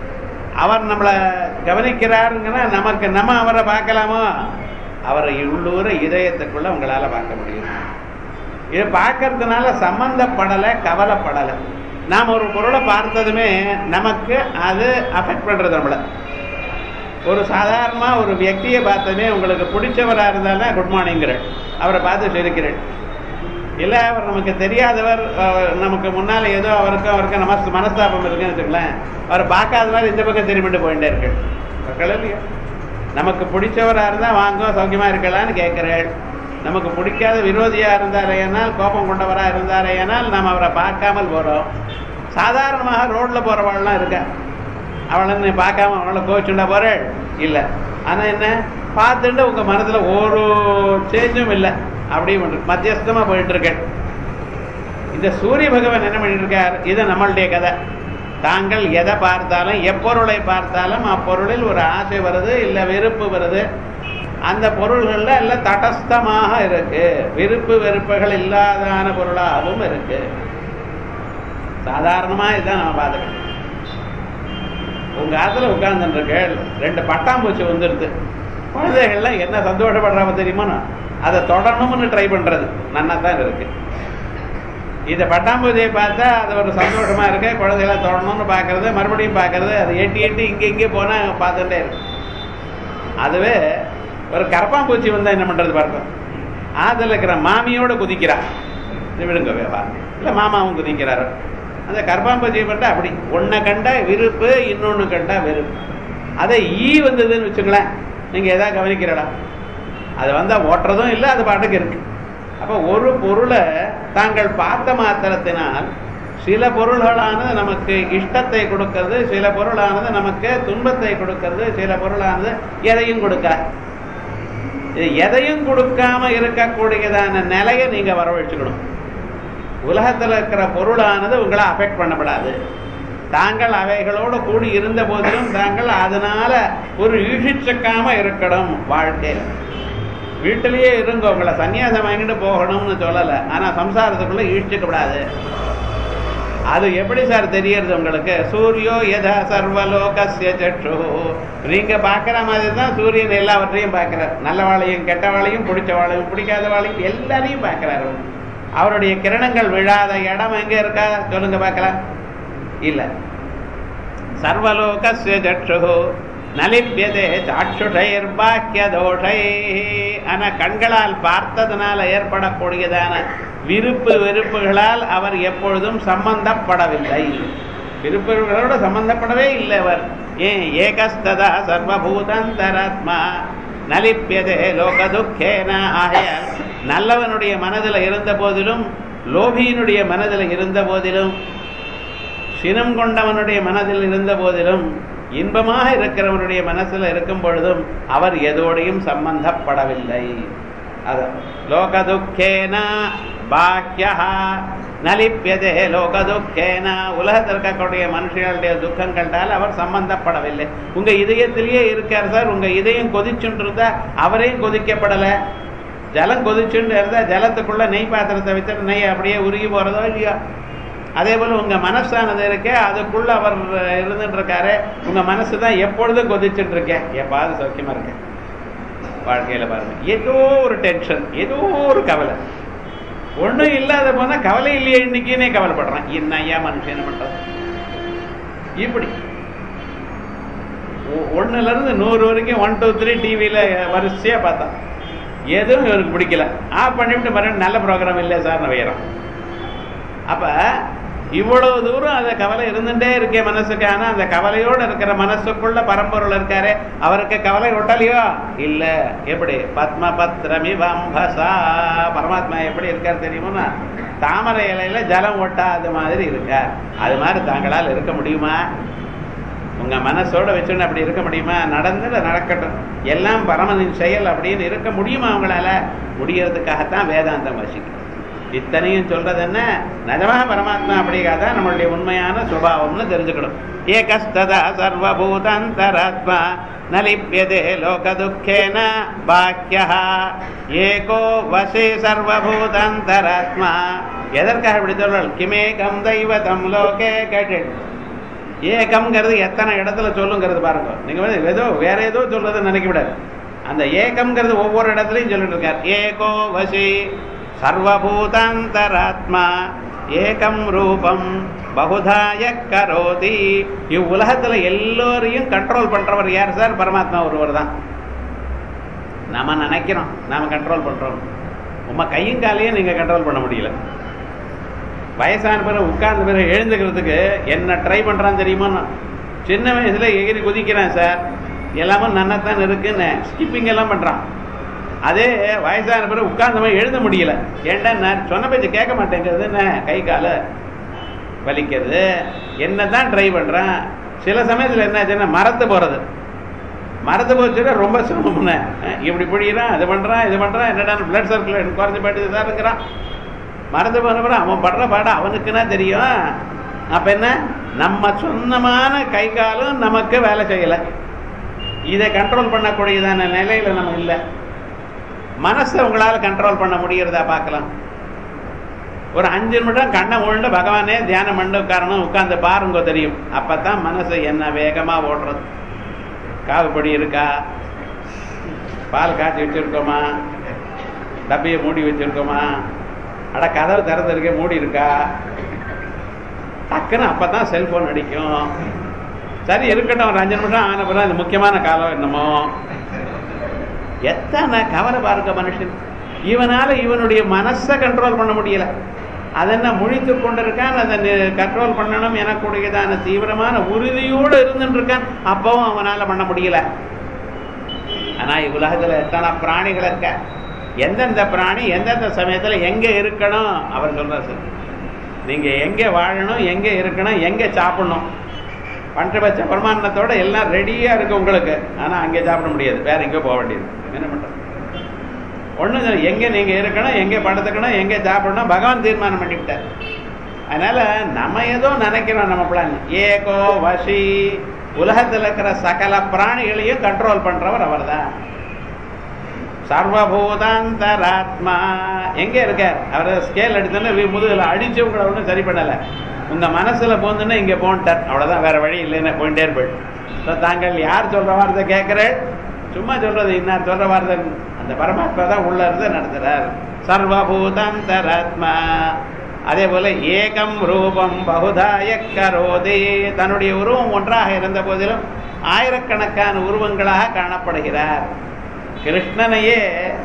அவர் நம்மளை கவனிக்கிறாருங்கன்னா நமக்கு நம்ம அவரை பார்க்கலாமோ அவரை உள்ளூர இதயத்துக்குள்ள உங்களால பார்க்க முடியும் இது பார்க்கறதுனால சம்பந்தப்படலை கவலைப்படலை நாம் ஒரு பொருளை பார்த்ததுமே நமக்கு அது அஃபெக்ட் பண்ணுறது நம்மளை ஒரு சாதாரணமாக ஒரு வியக்தியை பார்த்ததுமே உங்களுக்கு பிடிச்சவராக இருந்தாலும் குட் மார்னிங்கிறேன் அவரை பார்த்து சிரிக்கிறேன் இல்லை அவர் நமக்கு தெரியாதவர் அஹ், நமக்கு முன்னால் ஏதோ அவருக்கும் அவருக்கும் நமஸ் மனஸ்தாபம் இருக்குன்னு வச்சுக்கலாம் அவரை பார்க்காத மாதிரி இந்த பக்கம் திரும்பிட்டு போயிட்டே இருக்கு மக்கள் இல்லையா நமக்கு பிடிச்சவராக இருந்தால் வாங்க சௌக்கியமாக இருக்கலாம்னு கேட்குறேன் நமக்கு பிடிக்காத விரோதியாக இருந்தாரேனால் கோபம் கொண்டவராக இருந்தாரேனால் நாம் அவரை பார்க்காமல் போகிறோம் சாதாரணமாக ரோட்டில் போகிறவாள்லாம் இருக்கா அவளை நீ பார்க்காம அவளை கோச்சுண்டா போகிறேள் இல்லை ஆனால் என்ன பார்த்துட்டு உங்கள் மனசில் ஒரு சேஞ்சும் இல்லை அப்படியே ஒன்று மத்தியஸ்தமாக போயிட்டு இருக்கேன் இந்த சூரிய பகவான் என்ன பண்ணிட்டு இருக்கார் இது நம்மளுடைய கதை தாங்கள் எதை பார்த்தாலும் எப்பொருளை பார்த்தாலும் அப்பொருளில் ஒரு ஆசை வருது இல்லை வெறுப்பு வருது அந்த பொருள்கள்ல எல்லாம் தடஸ்தமாக இருக்கு விருப்பு வெறுப்புகள் இல்லாதான பொருளாகவும் இருக்கு சாதாரணமா இதுதான் நம்ம பார்த்துக்கணும் உங்க ஆத்துல உட்கார்ந்துருக்கு ரெண்டு பட்டாம்பூச்சி வந்துருது குழந்தைகள்லாம் என்ன சந்தோஷப்படுறாம தெரியுமா அதை தொடரணும்னு ட்ரை பண்றது நன்னா தான் இருக்கு இதை பட்டாம்பூச்சியை பார்த்தா அது ஒரு சந்தோஷமா இருக்கு குழந்தைகளை தொடரணும்னு பார்க்கறது மறுபடியும் பார்க்கறது அது எட்டி எட்டி இங்கே இங்கே போனால் பார்த்துட்டே இருக்கு அதுவே ஒரு கரப்பாம்பூச்சி வந்தா என்ன பண்றது பாருங்க ஆத்துல இருக்கிற மாமியோட குதிக்கிறா இது விடுங்க வேவா இல்லை மாமாவும் குதிக்கிறாரு அந்த கரப்பாம்பூச்சியை பார்த்தா அப்படி ஒன்றை கண்டா விருப்பு இன்னொன்று கண்டா வெறுப்பு அதை ஈ வந்ததுன்னு வச்சுங்களேன் நீங்கள் எதாவது கவனிக்கிறடா அது வந்தால் ஓட்டுறதும் இல்லை அது பாட்டுக்கு இருக்கு அப்போ ஒரு பொருளை தாங்கள் பார்த்த மாத்திரத்தினால் சில பொருள்களானது நமக்கு இஷ்டத்தை கொடுக்கிறது சில பொருளானது நமக்கு துன்பத்தை கொடுக்கிறது சில பொருளானது எதையும் கொடுக்காது இது எதையும் கொடுக்காம இருக்கக்கூடியதான நிலையை நீங்க வரவழைச்சுக்கணும் உலகத்தில் இருக்கிற பொருளானது உங்களை அஃபெக்ட் பண்ணப்படாது தாங்கள் அவைகளோடு கூடி இருந்த போதிலும் தாங்கள் அதனால ஒரு ஈழிச்சக்காம இருக்கணும் வாழ்க்கையில் வீட்டிலேயே இருங்க உங்களை சன்னியாசம் வாங்கிட்டு போகணும்னு சொல்லலை ஆனா சம்சாரத்துக்குள்ள ஈழ்ச்சிக்கப்படாது அது எப்படி சார் தெரியறது உங்களுக்கு சூரியோ யதா சர்வலோகஸ்ய சற்று நீங்க பார்க்குற மாதிரி தான் சூரியன் எல்லாவற்றையும் பார்க்கிறார் நல்லவாளையும் கெட்டவாளையும் பிடிச்சவாளையும் பிடிக்காதவாளையும் எல்லாரையும் பார்க்கிறாரு அவருடைய கிரணங்கள் விழாத இடம் எங்க இருக்கா சொல்லுங்க பார்க்கலாம் இல்ல சர்வலோகஸ்ய சற்று நலிப்பியதே சாட்சுஷைர் பாக்கிய தோஷை ஆனா கண்களால் பார்த்ததுனால ஏற்படக்கூடியதான விருப்பு வெறுப்புகளால் அவர் எப்பொழுதும் சம்பந்தப்படவில்லை விருப்புகளோடு சம்பந்தப்படவே இல்லை அவர் ஏன் ஏகஸ்ததா சர்வபூதந்தராத்மா நலிப்பியதே லோக துக்கேன ஆகையால் நல்லவனுடைய மனதில் இருந்த போதிலும் லோபியினுடைய மனதில் இருந்த போதிலும் சினம் கொண்டவனுடைய மனதில் இருந்த போதிலும் இன்பமாக இருக்கிறவனுடைய மனசுல இருக்கும் பொழுதும் அவர் எதோடையும் சம்பந்தப்படவில்லை அது லோகதுக்கேன பாக்கியா நலிப்பியதே லோகதுக்கேன உலகத்தில் இருக்கக்கூடிய மனுஷர்களுடைய துக்கங்களால் அவர் சம்பந்தப்படவில்லை உங்க இதயத்திலேயே இருக்கார் சார் உங்க இதயம் கொதிச்சுட்டு இருந்தா அவரையும் கொதிக்கப்படலை ஜலம் கொதிச்சுட்டு இருந்தா ஜலத்துக்குள்ள நெய் பாத்திரத்தை வச்சுட்டு நெய் அப்படியே உருகி போறதோ இல்லையோ அதே போல உங்க மனசானது இருக்கே அதுக்குள்ள அவர் இருந்துட்டு இருக்காரு உங்க மனசு தான் எப்பொழுதும் கொதிச்சுட்டு இருக்கேன் எப்பாவது சௌக்கியமா இருக்கேன் வாழ்க்கையில பாருங்க ஏதோ ஒரு டென்ஷன் ஏதோ ஒரு கவலை ஒண்ணும் இல்லாத போனா கவலை இல்லையே இன்னைக்குன்னே கவலைப்படுறான் என்ன ஐயா மனுஷன் என்ன பண்றது இப்படி ஒ- ஒண்ணுல இருந்து நூறு வரைக்கும் ஒன் டூ த்ரீ டிவியில வரிசையா பார்த்தான் எதுவும் இவருக்கு பிடிக்கல ஆஃப் பண்ணிவிட்டு மறுபடியும் நல்ல ப்ரோக்ராம் இல்லை சார்னு வைகிறான் அப்ப இவ்வளவு தூரம் அந்த கவலை இருந்துட்டே இருக்கே மனசுக்கு ஆனா அந்த கவலையோட இருக்கிற மனசுக்குள்ள பரம்பொருள் இருக்காரு அவருக்கு கவலை ஒட்டலையோ இல்ல எப்படி பத்ம பத்ரமி வம்பசா பரமாத்மா எப்படி இருக்காரு தெரியுமா தாமரை இலையில ஜலம் ஒட்டாத மாதிரி இருக்கார் அது மாதிரி தாங்களால் இருக்க முடியுமா உங்க மனசோட வச்சுன்னு அப்படி இருக்க முடியுமா நடந்தது நடக்கட்டும் எல்லாம் பரமனின் செயல் அப்படின்னு இருக்க முடியுமா அவங்களால முடியறதுக்காகத்தான் வேதாந்தம் வசிக்கணும் இத்தனையும் சொல்றது என்ன நிஜமாக பரமாத்மா அப்படிங்காதான் நம்மளுடைய உண்மையான சுபாவம்னு தெரிஞ்சுக்கணும் ஏகஸ்ததா சர்வபூதந்தராத்மா நலிப்பியதே லோக துக்கேன பாக்கியா ஏகோ வசே சர்வபூதந்தராத்மா எதற்காக இப்படி சொல்லல் கிமேகம் தெய்வதம் லோகே கேட்டு ஏகம்ங்கிறது எத்தனை இடத்துல சொல்லுங்கிறது பாருங்க நீங்க வந்து ஏதோ வேற ஏதோ சொல்றதுன்னு நினைக்க விடாது அந்த ஏகம்ங்கிறது ஒவ்வொரு இடத்துலையும் சொல்லிட்டு இருக்கார் ஏகோ வசி சர்வபூதாந்தராத்மா ஏகம் ரூபம் பகுதாய கரோதி இவ்வுலகத்துல எல்லோரையும் கண்ட்ரோல் பண்றவர் யார் சார் பரமாத்மா ஒருவர் தான் நாம நினைக்கிறோம் நாம கண்ட்ரோல் பண்றோம் உமா கையும் காலையும் நீங்க கண்ட்ரோல் பண்ண முடியல வயசான பிறகு உட்கார்ந்த பிறகு எழுந்துக்கிறதுக்கு என்ன ட்ரை பண்றான்னு தெரியுமா நான் சின்ன வயசுல எகிரி குதிக்கிறேன் சார் எல்லாமே நன்னத்தான் இருக்குன்னு ஸ்கிப்பிங் எல்லாம் பண்றான் அதே வயசான பிறகு உட்கார்ந்த மாதிரி எழுத முடியல ஏன்டா நான் சொன்ன பேச்சு கேட்க மாட்டேங்கிறது என்ன கை கால வலிக்கிறது என்னதான் ட்ரை பண்றேன் சில சமயத்துல என்ன ஆச்சுன்னா மறந்து போறது மறந்து போச்சுன்னா ரொம்ப சிரமம்னு இப்படி பிடிக்கிறான் அது பண்றான் இது பண்றான் என்னடா பிளட் சர்க்குலேஷன் குறைஞ்சு போயிட்டு சாருங்கிறான் மறந்து போனப்பறம் அவன் படுற பாடம் அவனுக்குன்னா தெரியும் அப்ப என்ன நம்ம சொந்தமான கை காலும் நமக்கு வேலை செய்யலை இதை கண்ட்ரோல் பண்ணக்கூடியதான நிலையில நம்ம இல்லை மனசை உங்களால் கண்ட்ரோல் பண்ண முடியறதா பார்க்கலாம் ஒரு அஞ்சு நிமிடம் கண்ணை உழுண்டு பகவானே தியானம் பண்ண காரணம் உட்கார்ந்து பாருங்க தெரியும் அப்பதான் மனசு என்ன வேகமா ஓடுறது காவுப்பொடி இருக்கா பால் காய்ச்சி வச்சிருக்கோமா டப்பையை மூடி வச்சிருக்கோமா அட கதவு திறந்திருக்கே மூடி இருக்கா டக்குன்னு அப்பதான் செல்போன் அடிக்கும் சரி இருக்கட்டும் ஒரு அஞ்சு நிமிஷம் ஆன பிறகு அது முக்கியமான காலம் என்னமோ எத்தனை கவலை பாருங்க மனுஷன் இவனால இவனுடைய மனசை கண்ட்ரோல் பண்ண முடியல அதென்ன முழித்து கொண்டிருக்கான் அதை கண்ட்ரோல் பண்ணணும் எனக்கூடியதான தீவிரமான உறுதியோடு இருந்துட்டு இருக்கான் அப்பவும் அவனால பண்ண முடியல ஆனா இவ்வுலகத்துல எத்தனை பிராணிகள் இருக்க எந்தெந்த பிராணி எந்தெந்த சமயத்துல எங்க இருக்கணும் அவர் சொல்றார் சார் நீங்க எங்க வாழணும் எங்க இருக்கணும் எங்க சாப்பிடணும் பஞ்சபட்ச பிரமாணத்தோட எல்லாம் ரெடியா இருக்கு உங்களுக்கு ஆனா அங்கே சாப்பிட முடியாது வேற எங்கேயோ போக வேண்டியது என்ன பண்றது ஒண்ணு எங்க நீங்க இருக்கணும் எங்க படுத்துக்கணும் எங்க சாப்பிடணும் பகவான் தீர்மானம் பண்ணிவிட்டார் அதனால நம்ம ஏதோ நினைக்கிறோம் நம்ம பிளான் ஏகோ வசி உலகத்தில் இருக்கிற சகல பிராணிகளையும் கண்ட்ரோல் பண்றவர் அவர் தான் சர்வபூதாந்தராத்மா எங்க இருக்கார் அவர் ஸ்கேல் எடுத்தோன்னா முதுகுல அடிச்சு உங்களை ஒன்றும் சரி பண்ணல உங்க மனசுல போந்துன்னா இங்க போன்ட்டார் அவ்வளவுதான் வேற வழி இல்லைன்னு போயிட்டே இருப்பேன் தாங்கள் யார் சொல்ற வார்த்தை கேட்கிறேன் சும்மா சொல்றது இன்னார் சொல்ற வார்த்தை அந்த பரமாத்மா தான் உள்ள இருந்து நடத்துறார் சர்வபூதாந்தராத்மா அதே போல ஏகம் ரூபம் பகுதாய கரோதே தன்னுடைய உருவம் ஒன்றாக இருந்த போதிலும் ஆயிரக்கணக்கான உருவங்களாக காணப்படுகிறார் கிருஷ்ணனையே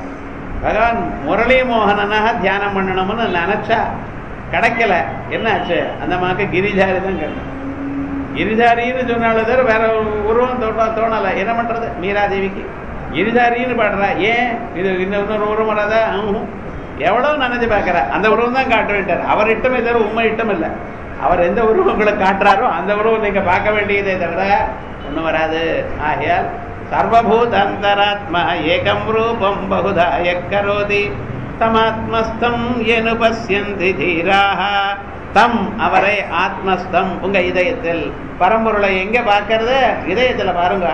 பகவான் முரளி மோகனனாக தியானம் பண்ணணும்னு நினைச்சா கிடைக்கல என்னாச்சு அந்த மாக்கு கிரிஜாரி தான் கிடைக்கும் கிரிஜாரின்னு சொன்னாலும் தவிர வேற உருவம் தோட்ட தோணலை என்ன பண்றது மீராதேவிக்கு கிரிஜாரின்னு பாடுறா ஏன் இது இன்னொரு உருவம் வராதா எவ்வளவு நினைச்சு பார்க்கற அந்த உருவம் தான் காட்ட வேண்டார் அவர் இட்டமே தவிர உண்மை இட்டம் இல்லை அவர் எந்த உருவம் உங்களுக்கு காட்டுறாரோ அந்த உருவம் நீங்க பார்க்க வேண்டியதே தவிர ஒன்றும் வராது ஆகையால் சர்வபூதாந்தராத்மா ஏகம் ரூபம் பகுதாய கரோதி தமாத்மஸ்தம் எனு பசியந்தி தீராக தம் அவரை ஆத்மஸ்தம் உங்க இதயத்தில் பரம்பொருளை எங்க பார்க்கறது இதயத்துல பாருங்க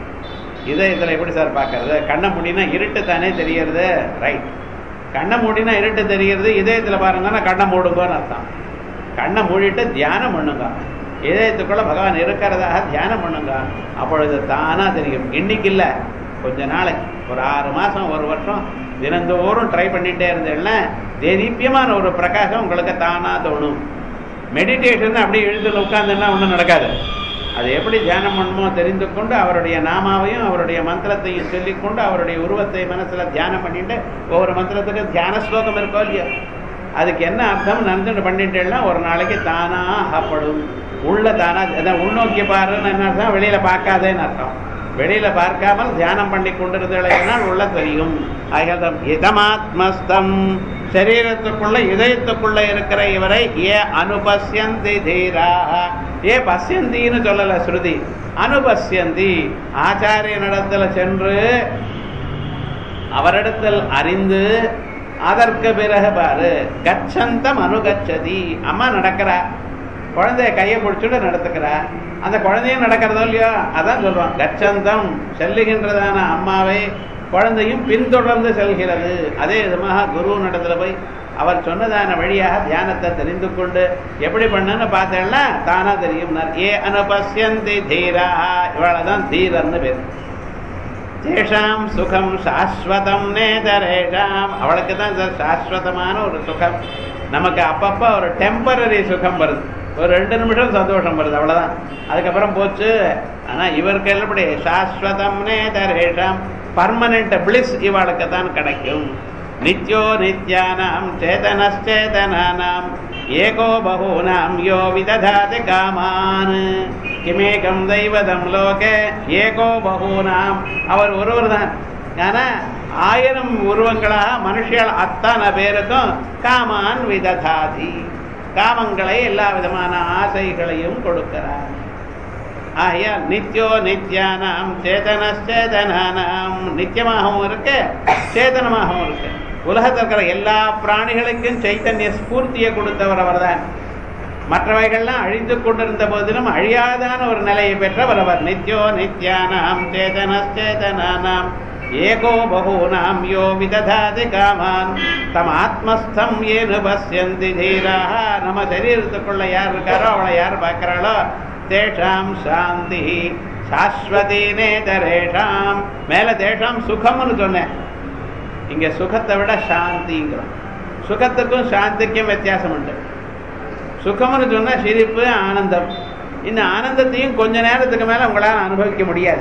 இதயத்துல எப்படி சார் பார்க்கறது கண்ணை மூடினா இருட்டு தானே தெரியறது ரைட் கண்ணை மூடினா இருட்டு தெரிகிறது இதயத்துல பாருங்கன்னா கண்ணை மூடுங்கன்னு அர்த்தம் கண்ணை மூடிட்டு தியானம் பண்ணுங்க இதயத்துக்குள்ள பகவான் இருக்கிறதாக தியானம் பண்ணுங்க அப்பொழுது தானா தெரியும் இன்னைக்கு இல்லை கொஞ்ச நாளைக்கு ஒரு ஆறு மாசம் ஒரு வருஷம் தினந்தோறும் ட்ரை பண்ணிட்டே இருந்தேன்னா தேதீப்பியமான ஒரு பிரகாசம் உங்களுக்கு தானா தோணும் மெடிடேஷன் அப்படியே எழுத்துல உட்கார்ந்துன்னா ஒன்றும் நடக்காது அது எப்படி தியானம் பண்ணுமோ தெரிந்து கொண்டு அவருடைய நாமாவையும் அவருடைய மந்திரத்தையும் சொல்லிக்கொண்டு அவருடைய உருவத்தை மனசுல தியானம் பண்ணிட்டு ஒவ்வொரு மந்திரத்துக்கு தியான ஸ்லோகம் இருக்கோ இல்லையோ அதுக்கு என்ன அர்த்தம் நன்றிட்டு பண்ணிட்டேன்னா ஒரு நாளைக்கு தானா ஆகப்படும் உள்ள தானா அதான் உள்நோக்கி பாருன்னு என்ன அர்த்தம் வெளியில பார்க்காதேன்னு அர்த்தம் வெளியில பார்க்காமல் தியானம் பண்ணி கொண்டிருந்தீங்கன்னா உள்ள தெரியும் ஆகியம் இதமாத்மஸ்தம் சரீரத்துக்குள்ள இதயத்துக்குள்ள இருக்கிற இவரை ஏ அனுபசியந்தி தீராக ஏ பசியந்தின்னு சொல்லல ஸ்ருதி அனுபசியந்தி ஆச்சாரியனிடத்துல சென்று அவரிடத்தில் அறிந்து அதற்கு பிறகு பாரு கச்சந்தம் அனுகச்சதி அம்மா நடக்கிறா குழந்தைய கையை பிடிச்சுட்டு நடத்துக்கிறா அந்த குழந்தையும் நடக்கிறதோ இல்லையோ அதான் சொல்றோம் கச்சந்தம் செல்லுகின்றதான அம்மாவை குழந்தையும் பின்தொடர்ந்து செல்கிறது அதே விதமாக குரு நடத்துல போய் அவர் சொன்னதான வழியாக தியானத்தை தெரிந்து கொண்டு எப்படி பண்ணன்னு பார்த்தேன்னா தானா தெரியும் ஏ அனுபசியந்தி தீரா இவ்வளவுதான் தீரன்னு பேர் தேஷாம் சுகம் சாஸ்வதம் நேதரேஷாம் அவளுக்கு தான் சாஸ்வதமான ஒரு சுகம் நமக்கு அப்பப்போ ஒரு டெம்பரரி சுகம் வருது ஒரு ரெண்டு நிமிஷம் சந்தோஷம் வருது அவ்வளவுதான் அதுக்கப்புறம் போச்சு ஆனா இவருக்கு எப்படி சாஸ்வதம் நேதரேஷாம் பர்மனெண்ட் பிளிஸ் இவாளுக்கு தான் கிடைக்கும் நித்யோ நித்யானாம் சேதனச்சேதனானாம் ஏகோ பகூனாம் யோ விததாதி காமான் கிமேகம் தெய்வதம் லோகே ஏகோ பகூனாம் அவர் ஒருவர் தான் ஆனா ஆயிரம் உருவங்களாக மனுஷியல் அத்தனை பேருக்கும் காமான் விததாதி காமங்களை எல்லா விதமான ஆசைகளையும் கொடுக்கிறார் ஆகையால் நித்யோ நித்யானாம் சேதனச்சேதனானாம் நித்தியமாகவும் இருக்கு சேதனமாகவும் இருக்கு உலகத்தில் இருக்கிற எல்லா பிராணிகளுக்கும் சைத்தன்ய ஸ்பூர்த்தியை கொடுத்தவர் அவர்தான் மற்றவைகள்லாம் அழிந்து கொண்டிருந்த போதிலும் அழியாதான ஒரு நிலையை பெற்றவர் அவர் நித்யோ நித்யானாம் சேதனச்சேதனானாம் ஏகோ பகூனாம் யோ விததாதி காமான் தம் ஆத்மஸ்தம் ஏனு பசியந்தி தீராக நம்ம சரீரத்துக்குள்ள யார் இருக்காரோ அவளை யார் பார்க்கிறாளோ தேஷாம் சாந்தி சாஸ்வதி நேதரேஷாம் மேல தேஷாம் சுகம்னு சொன்னேன் இங்க சுகத்தை விட சாந்திங்கிறோம் சுகத்துக்கும் சாந்திக்கும் வித்தியாசம் உண்டு சுகம்னு சொன்னா சிரிப்பு ஆனந்தம் இந்த ஆனந்தத்தையும் கொஞ்ச நேரத்துக்கு மேல உங்களால் அனுபவிக்க முடியாது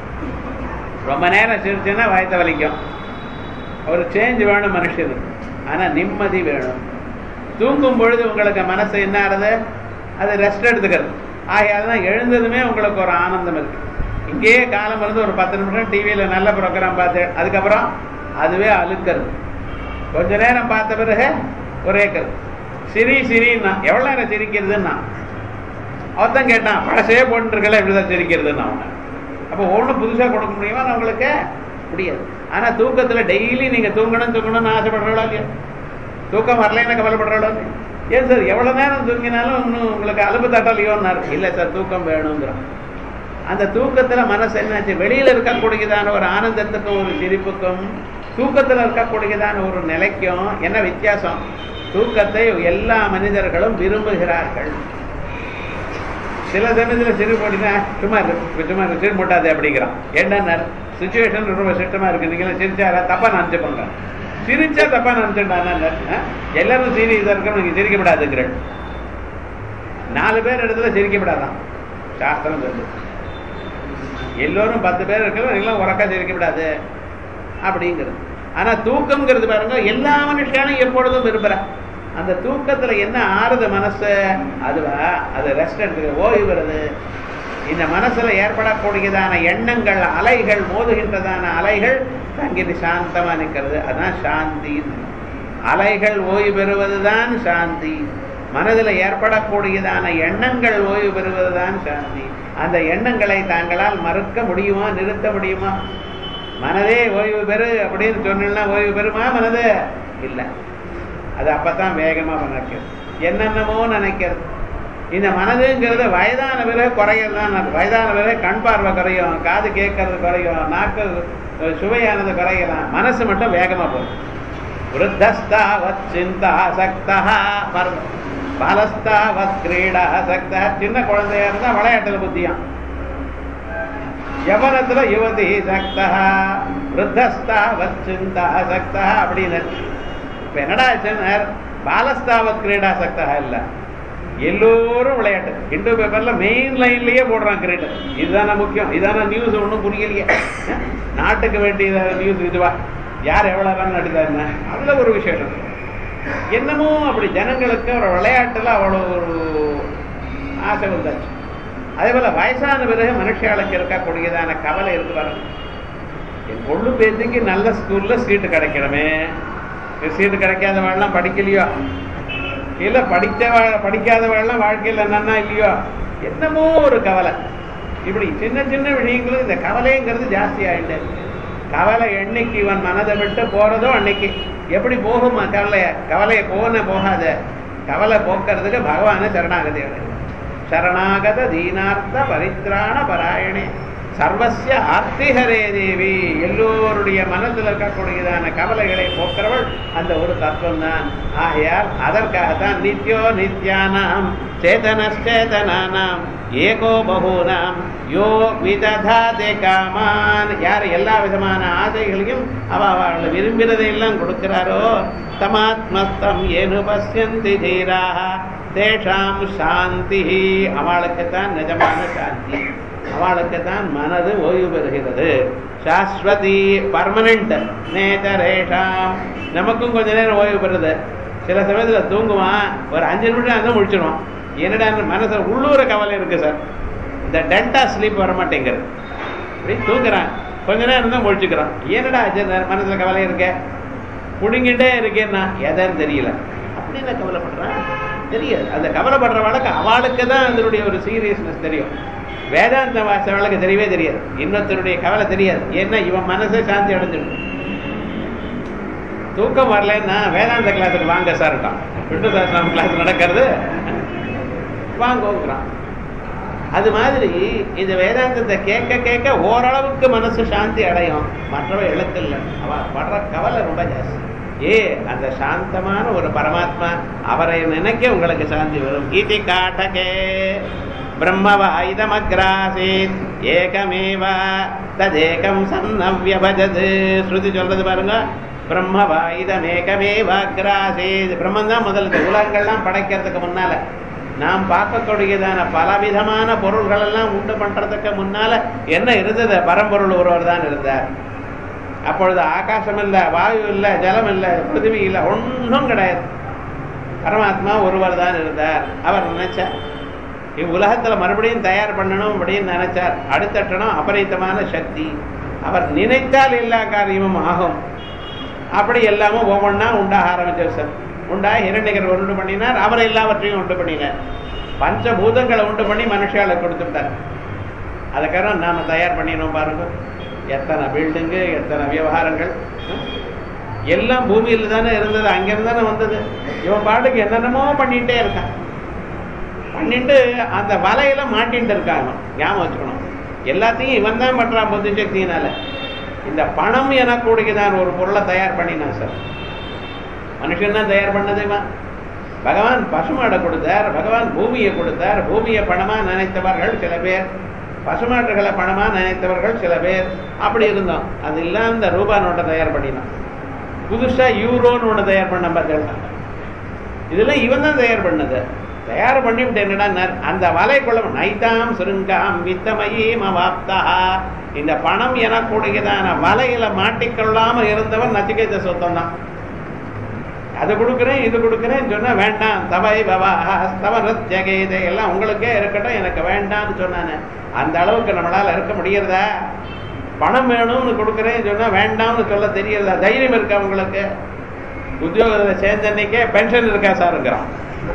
ரொம்ப நேரம் சிரிச்சுன்னா வயத்த வலிக்கும் ஒரு சேஞ்ச் வேணும் மனுஷனுக்கு ஆனா நிம்மதி வேணும் தூங்கும் பொழுது உங்களுக்கு மனசு என்ன ஆறுது அது ரெஸ்ட் எடுத்துக்கிறது ஆகையால் தான் எழுந்ததுமே உங்களுக்கு ஒரு ஆனந்தம் இருக்கு இங்கேயே காலம் இருந்து ஒரு பத்து நிமிஷம் டிவியில் நல்ல ப்ரோக்ராம் பார்த்து அதுக்கப்புறம் அதுவே அழுக்கிறது கொஞ்ச நேரம் பார்த்த பிறகு ஒரே கரு சிரி சிரின்னா எவ்வளோ நேரம் சிரிக்கிறதுன்னா அவர்தான் கேட்டான் பழசே போட்டுருக்கல இப்படிதான் சிரிக்கிறதுன்னு அவனை அப்போ ஒன்றும் புதுசாக கொடுக்க முடியுமா நான் உங்களுக்கு முடியாது ஆனால் தூக்கத்தில் டெய்லி நீங்கள் தூங்கணும் தூங்கணும்னு ஆசைப்படுறவளோ இல்லையா தூக்கம் வரலைன்னு கவலைப்படுறவளோ இல்லையா ஏன் சார் எவ்வளோ நேரம் தூங்கினாலும் இன்னும் உங்களுக்கு அலுப்பு தட்டலையோன்னாரு இல்லை சார் தூக்கம் வேணுங்கிறான் அந்த தூக்கத்தில் மனசு என்னாச்சு வெளியில் இருக்கக்கூடியதான ஒரு ஆனந்தத்துக்கும் ஒரு சிரிப்புக்கும் தூக்கத்தில் இருக்கக்கூடியதான ஒரு நிலைக்கும் என்ன வித்தியாசம் தூக்கத்தை எல்லா மனிதர்களும் விரும்புகிறார்கள் சில சமயத்தில் சிறு போட்டினா சும்மா இருக்கு சும்மா இருக்கு சிறு போட்டாது அப்படிங்கிறான் என்னன்னா சுச்சுவேஷன் ரொம்ப சிட்டமா இருக்கு நீங்க சிரிச்சாரா தப்பா நினைச்சுப்பாங்க சிரிச்சா தப்பா நினைச்சுட்டாங்க எல்லாரும் சீரியஸா இருக்கணும் நீங்க சிரிக்கப்படாதுங்கிறேன் நாலு பேர் இடத்துல சிரிக்கப்படாதான் சாஸ்திரம் சொல்லு எல்லோரும் பத்து பேர் இருக்கிறோம் எல்லாம் உறக்கா சிரிக்கப்படாது அப்படிங்கிறது ஆனா தூக்கம்ங்கிறது பாருங்க எல்லா மனுஷனும் எப்பொழுதும் விரும்புறேன் அந்த தூக்கத்துல என்ன ஆறுது மனசு அதுவா அது ரெஸ்ட் எடுத்துக்க ஓய்வு வருது இந்த மனசுல ஏற்படக்கூடியதான எண்ணங்கள் அலைகள் மோதுகின்றதான அலைகள் தங்கிட்டு சாந்தமா நிற்கிறது அதான் சாந்தி அலைகள் ஓய்வு பெறுவதுதான் சாந்தி மனதில் ஏற்படக்கூடியதான எண்ணங்கள் ஓய்வு பெறுவதுதான் சாந்தி அந்த எண்ணங்களை தாங்களால் மறுக்க முடியுமா நிறுத்த முடியுமா மனதே ஓய்வு பெறு அப்படின்னு சொன்னா ஓய்வு பெறுமா மனது இல்லை அது அப்பதான் வேகமா நினைக்கிறது என்னென்னமோ நினைக்கிறது இந்த மனதுங்கிறது வயதான பிறகு குறையிறது தான் வயதான பிறகு கண் பார்வை குறையும் காது கேட்கறது குறையும் நாக்கு சுவையானது குறையலாம் மனசு மட்டும் வேகமா போகும் விருத்தஸ்தாவத் சிந்தா சக்தா பாலஸ்தாவத் கிரீடா சக்தா சின்ன குழந்தையா இருந்தா விளையாட்டுல புத்தியான் யவனத்துல யுவதி சக்தா விருத்தஸ்தாவத் சிந்தா சக்தா அப்படின்னு இப்ப என்னடா சொன்னார் பாலஸ்தாவத் கிரீடா சக்தா இல்ல எல்லோரும் விளையாட்டு இந்து பேப்பர்ல மெயின் லைன்லயே போடுறான் கிரீட் இதுதானே முக்கியம் இதான நியூஸ் ஒன்றும் புரியலையே நாட்டுக்கு வேண்டிய நியூஸ் இதுவா யார் எவ்வளவு ரன் அடித்தாருன்னு அதுல ஒரு விசேஷம் என்னமோ அப்படி ஜனங்களுக்கு ஒரு விளையாட்டுல அவ்வளோ ஒரு ஆசை வந்தாச்சு அதே போல வயசான பிறகு மனுஷாளுக்கு இருக்கக்கூடியதான கவலை இருக்கு பாருங்க என் பொண்ணு பேத்திக்கு நல்ல ஸ்கூல்ல சீட்டு கிடைக்கணுமே சீட்டு கிடைக்காதவெல்லாம் படிக்கலையோ இல்ல படித்த படிக்காதவெல்லாம் வாழ்க்கையில் என்னன்னா இல்லையோ என்னமோ ஒரு கவலை இப்படி சின்ன சின்ன விஷயங்களும் இந்த கவலைங்கிறது ஜாஸ்தி ஆயிட்டு கவலை என்னைக்கு இவன் மனதை விட்டு போறதோ அன்னைக்கு எப்படி போகுமா கவலைய கவலையை போன போகாத கவலை போக்குறதுக்கு பகவான சரணாகதி அடையும் சரணாகத தீனார்த்த பரித்ராண பராயணே சர்வசிய ஆர்த்திகரே தேவி எல்லோருடைய மனதில் இருக்கக்கூடியதான கவலைகளை போக்குறவள் அந்த ஒரு தத்துவம் தான் ஆகையால் அதற்காகத்தான் நித்யோ நித்யானாம் சேதனச்சேதனானாம் ஏகோ பகூனாம் யோ விததாதே காமான் யார் எல்லா விதமான ஆசைகளையும் அவ அவர்கள் விரும்பினதை எல்லாம் கொடுக்கிறாரோ தமாத்மஸ்தம் ஏனு பசியந்தி தீராக தேஷாம் சாந்தி அவளுக்குத்தான் நிஜமான சாந்தி அவளுக்கு தான் மனது ஓய்வு பெறுகிறது சாஸ்வதி பர்மனண்ட் நேதரேஷாம் நமக்கும் கொஞ்ச நேரம் ஓய்வு பெறுது சில சமயத்தில் தூங்குவான் ஒரு அஞ்சு நிமிஷம் தான் முடிச்சிடுவான் என்னடா மனசு உள்ளூர கவலை இருக்கு சார் இந்த டென்டா ஸ்லீப் வர மாட்டேங்கிறது அப்படி தூங்குறான் கொஞ்ச நேரம் தான் முழிச்சுக்கிறான் என்னடா அஞ்சு நேரம் மனசுல கவலை இருக்க புடுங்கிட்டே இருக்கேன்னா எதான்னு தெரியல அப்படின்னு கவலைப்படுறான் தெரியாது அந்த கவலைப்படுற வழக்கு அவளுக்கு தான் அதனுடைய ஒரு சீரியஸ்னஸ் தெரியும் வேதாந்த வாசவளுக்கு தெரியவே தெரியாது இன்னொருத்தருடைய கவலை தெரியாது ஏன்னா இவன் மனசே சாந்தி அடைஞ்சிடும் தூக்கம் வரலன்னா வேதாந்த கிளாஸுக்கு வாங்க சார்ட்டான் விஷ்ணு சாஸ்திரம் கிளாஸ் நடக்கிறது வாங்கோங்கிறான் அது மாதிரி இந்த வேதாந்தத்தை கேட்க கேட்க ஓரளவுக்கு மனசு சாந்தி அடையும் மற்றவை எழுத்தில்லை அவ படுற கவலை ரொம்ப ஜாஸ்தி ஏ அந்த சாந்தமான ஒரு பரமாத்மா அவரை நினைக்க உங்களுக்கு சாந்தி வரும் இது காட்டகே பிரம்மவாயுதமக்ராசீத் ஏகமேவ ததேகம் சன்னவ்யபஜது ஸ்ருதி சொல்றது பாருங்க பிரம்மவாயுதமேகமேவ அக்ராசீத் பிரம்மன் தான் முதல்ல உலகங்கள்லாம் படைக்கிறதுக்கு முன்னால நாம் பார்க்கக்கூடியதான பலவிதமான பொருள்கள் எல்லாம் உண்டு பண்றதுக்கு முன்னால என்ன இருந்தது பரம்பொருள் ஒருவர் தான் இருந்தார் அப்பொழுது ஆகாசம் இல்லை வாயு இல்லை ஜலம் இல்லை பிருத்திவி இல்லை ஒன்றும் கிடையாது பரமாத்மா ஒருவர் தான் இருந்தார் அவர் நினைச்சார் இவ்வுலகத்துல மறுபடியும் தயார் பண்ணணும் அப்படின்னு நினைச்சார் அடுத்தட்டணும் அபரித்தமான சக்தி அவர் நினைத்தால் எல்லா காரியமும் ஆகும் அப்படி எல்லாமும் ஒவ்வொன்றா உண்டாக ஆரம்பிச்சார் சார் உண்டாக இரண்டிகர் உண்டு பண்ணினார் அவர் எல்லாவற்றையும் உண்டு பண்ணினார் பஞ்சபூதங்களை உண்டு பண்ணி மனுஷால கொடுத்துட்டார் அதுக்கப்புறம் நாம தயார் பண்ணினோம் பாருங்க எத்தனை பில்டிங்கு எத்தனை விவகாரங்கள் எல்லாம் பூமியில் தானே இருந்தது அங்கிருந்து தானே வந்தது இவன் பாட்டுக்கு என்னென்னமோ பண்ணிட்டே இருக்கான் பண்ணிட்டு அந்த வலையில மாட்டின்ட்டு இருக்காங்க ஞாபகம் வச்சுக்கணும் எல்லாத்தையும் இவன் தான் பண்றான் புத்தி சக்தியினால இந்த பணம் எனக்கூடியதான் ஒரு பொருளை தயார் பண்ணினான் சார் மனுஷன் தான் தயார் பண்ணது இவன் பகவான் பசுமாடை கொடுத்தார் பகவான் பூமியை கொடுத்தார் பூமியை பணமா நினைத்தவர்கள் சில பேர் பசுமாட்டுகளை பணமா நினைத்தவர்கள் சில பேர் அப்படி இருந்தோம் அது இல்லாம இந்த ரூபா நோட்டை தயார் பண்ணினான் புதுசா யூரோன்னு ஒன்று தயார் பண்ண பார்த்தா இதெல்லாம் இவன் தான் தயார் பண்ணது தயார் பண்ணிவிட்டு என்னடா அந்த வலைக்குள்ள நைதாம் சுருங்காம் வித்தமயீம் அவாப்தா இந்த பணம் எனக்கூடியதான வலையில மாட்டிக்கொள்ளாம இருந்தவன் நச்சிகேத சொத்தம் தான் அது கொடுக்குறேன் இது கொடுக்குறேன்னு சொன்னா வேண்டாம் தவை பவா ஸ்தவ நத்யகேதை எல்லாம் உங்களுக்கே இருக்கட்டும் எனக்கு வேண்டாம்னு சொன்னானே அந்த அளவுக்கு நம்மளால இருக்க முடியறதா பணம் வேணும்னு கொடுக்குறேன்னு சொன்னா வேண்டாம்னு சொல்ல தெரியறதா தைரியம் இருக்கா உங்களுக்கு உத்தியோகத்தில் சேர்ந்த அன்னைக்கே பென்ஷன் இருக்கா சாருங்கிறான்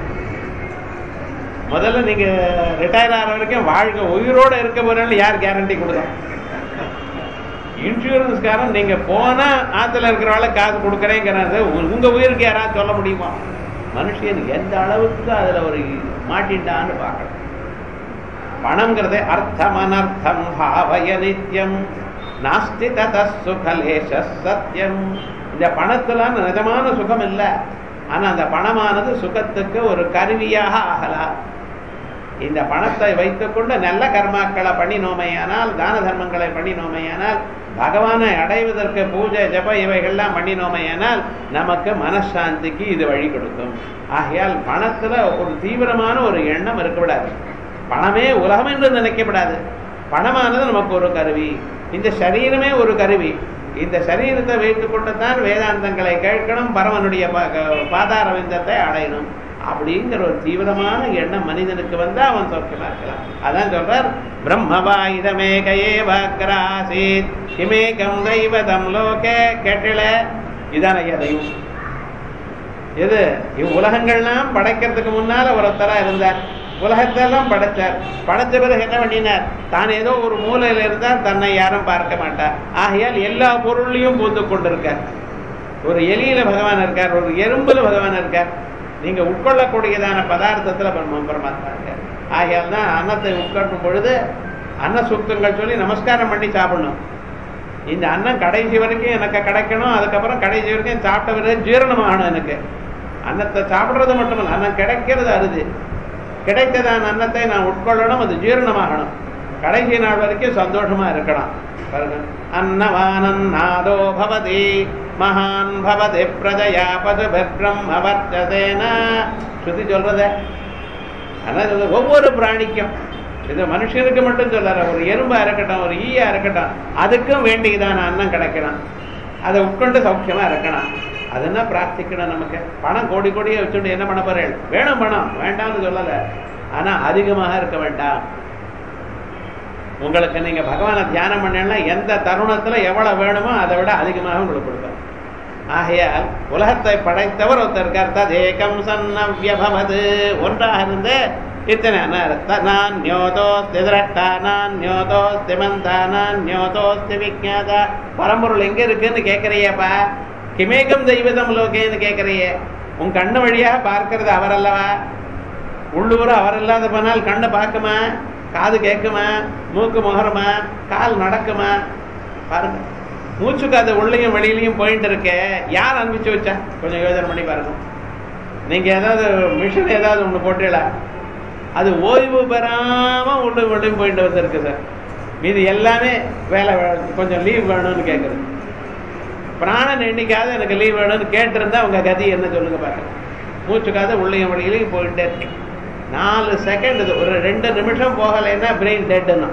முதல்ல நீங்க ரிட்டையர் ஆகிற வரைக்கும் வாழ்க்கை உயிரோட இருக்க போறேன்னு யார் கேரண்டி கொடுத்தோம் இன்சூரன்ஸ்காரன் நீங்க போனா ஆத்துல இருக்கிறவள காசு கொடுக்குறேங்கிறது உங்க உயிருக்கு யாராவது சொல்ல முடியுமா மனுஷன் எந்த அளவுக்கு அதுல ஒரு மாட்டின்டான்னு பார்க்கணும் பணம்ங்கிறதே அர்த்தம் அனர்த்தம் பாவய நித்தியம் நாஸ்தி தத சுகலேஷ சத்தியம் இந்த பணத்துல நிஜமான சுகம் இல்லை ஆனா அந்த பணமானது சுகத்துக்கு ஒரு கருவியாக ஆகலாம் இந்த பணத்தை வைத்துக்கொண்டு நல்ல கர்மாக்களை பண்ணினோமையானால் தான தர்மங்களை பண்ணினோமையானால் பகவானை அடைவதற்கு பூஜை ஜப இவைகள்லாம் பண்ணினோமையானால் நமக்கு மனசாந்திக்கு இது வழி கொடுக்கும் ஆகையால் பணத்துல ஒரு தீவிரமான ஒரு எண்ணம் இருக்கக்கூடாது பணமே உலகம் என்று நினைக்கப்படாது பணமானது நமக்கு ஒரு கருவி இந்த சரீரமே ஒரு கருவி இந்த சரீரத்தை வைத்துக்கொண்டு தான் வேதாந்தங்களை கேட்கணும் பரமனுடைய பாதார விந்தத்தை அடையணும் அப்படிங்கிற ஒரு தீவிரமான எண்ணம் மனிதனுக்கு வந்தா அவன் சௌக்கியமா இருக்கலாம் அதான் சொல்றார் பிரம்மவாயுதமேகையே வக்ராசீத் கிமேகம் தெய்வதம் லோகே கெட்டில இதான ஐயா தெய்வம் எது இவ்வுலகங்கள்லாம் படைக்கிறதுக்கு முன்னால ஒருத்தரா இருந்தார் உலகத்தெல்லாம் படைச்சார் படைச்ச பிறகு என்ன பண்ணினார் தான் ஏதோ ஒரு மூலையில இருந்தால் தன்னை யாரும் பார்க்க மாட்டார் ஆகையால் எல்லா பொருளையும் பூந்து கொண்டிருக்கார் ஒரு எலியில பகவான் இருக்கார் ஒரு எறும்புல பகவான் இருக்கார் நீங்க உட்கொள்ளக்கூடியதான பதார்த்தத்துல பரமாத்மா இருக்கார் ஆகையால் தான் அன்னத்தை உட்கொள்ளும் பொழுது அன்ன சூக்தங்கள் சொல்லி நமஸ்காரம் பண்ணி சாப்பிடணும் இந்த அன்னம் கடைசி வரைக்கும் எனக்கு கிடைக்கணும் அதுக்கப்புறம் கடைசி வரைக்கும் சாப்பிட்ட வரைக்கும் ஜீரணமாகணும் எனக்கு அன்னத்தை சாப்பிட்றது மட்டுமல்ல அன்னம் கிடைக்கிறது அருது கிடைத்ததான அன்னத்தை நான் உட்கொள்ளணும் அது ஜீரணமாகணும் கடைசி நாள் வரைக்கும் சந்தோஷமா இருக்கணும் பாருங்க அன்னவானன்னாதோ பவதி மகான் பவதி பிரஜயா பது பிரம்மவர்த்ததேன ஸ்ருதி சொல்றத அதான் சொல்றது ஒவ்வொரு பிராணிக்கும் இது மனுஷனுக்கு மட்டும் சொல்லல ஒரு எறும்பா இருக்கட்டும் ஒரு ஈயா இருக்கட்டும் அதுக்கும் வேண்டியதான அன்னம் கிடைக்கணும் அதை உட்கொண்டு சௌக்கியமா இருக்கணும் அதுன்னா பிரார்த்திக்கணும் நமக்கு பணம் கோடி கோடியை வச்சுட்டு என்ன பண்ண போறேன் வேணும் பணம் வேண்டாம்னு சொல்லல ஆனா அதிகமாக இருக்க வேண்டாம் உங்களுக்கு நீங்க பகவானை தியானம் பண்ணா எந்த தருணத்துல எவ்வளவு வேணுமோ அதை விட அதிகமாக உங்களுக்கு கொடுப்பார் ஆகையால் உலகத்தை படைத்தவர் ஒருத்தர் இருக்கார் ததேகம் சன்னவியபவது ஒன்றாக இருந்து இத்தனை நான் ஞோதோஸ்தி திரட்டா நான் ஞோதோஸ்தி மந்தா நான் ஞோதோஸ்தி விஜாதா பரம்பொருள் எங்க இருக்குன்னு கேட்கறியப்பா கிமேகம் தெய்வதம் லோகேன்னு கேட்கறியே உன் கண்ணு வழியாக பார்க்கறது அவர் அல்லவா உள்ளூர் அவர் இல்லாத போனால் கண்ணு பார்க்குமா காது கேட்குமா மூக்கு முகருமா கால் நடக்குமா பாருங்க மூச்சு காது உள்ளையும் வெளியிலையும் போயிட்டு இருக்க யார் அனுப்பிச்சு வச்சா கொஞ்சம் யோசனை பண்ணி பாருங்க நீங்க ஏதாவது மிஷின் ஏதாவது ஒண்ணு போட்டீங்களா அது ஓய்வு பெறாம உள்ள உள்ளையும் போயிட்டு வந்திருக்கு சார் மீது எல்லாமே வேலை கொஞ்சம் லீவ் வேணும்னு கேட்குது பிராணன் எண்ணிக்காத எனக்கு லீவ் வேணும்னு கேட்டிருந்தா உங்க கதி என்ன சொல்லுங்க பாருங்க மூச்சுக்காத உள்ளையும் வெளியிலையும் போயிட்டே இருக்கேன் நாலு செகண்ட் இது ஒரு ரெண்டு நிமிஷம் போகலைன்னா பிரெயின் டெட்டுன்னு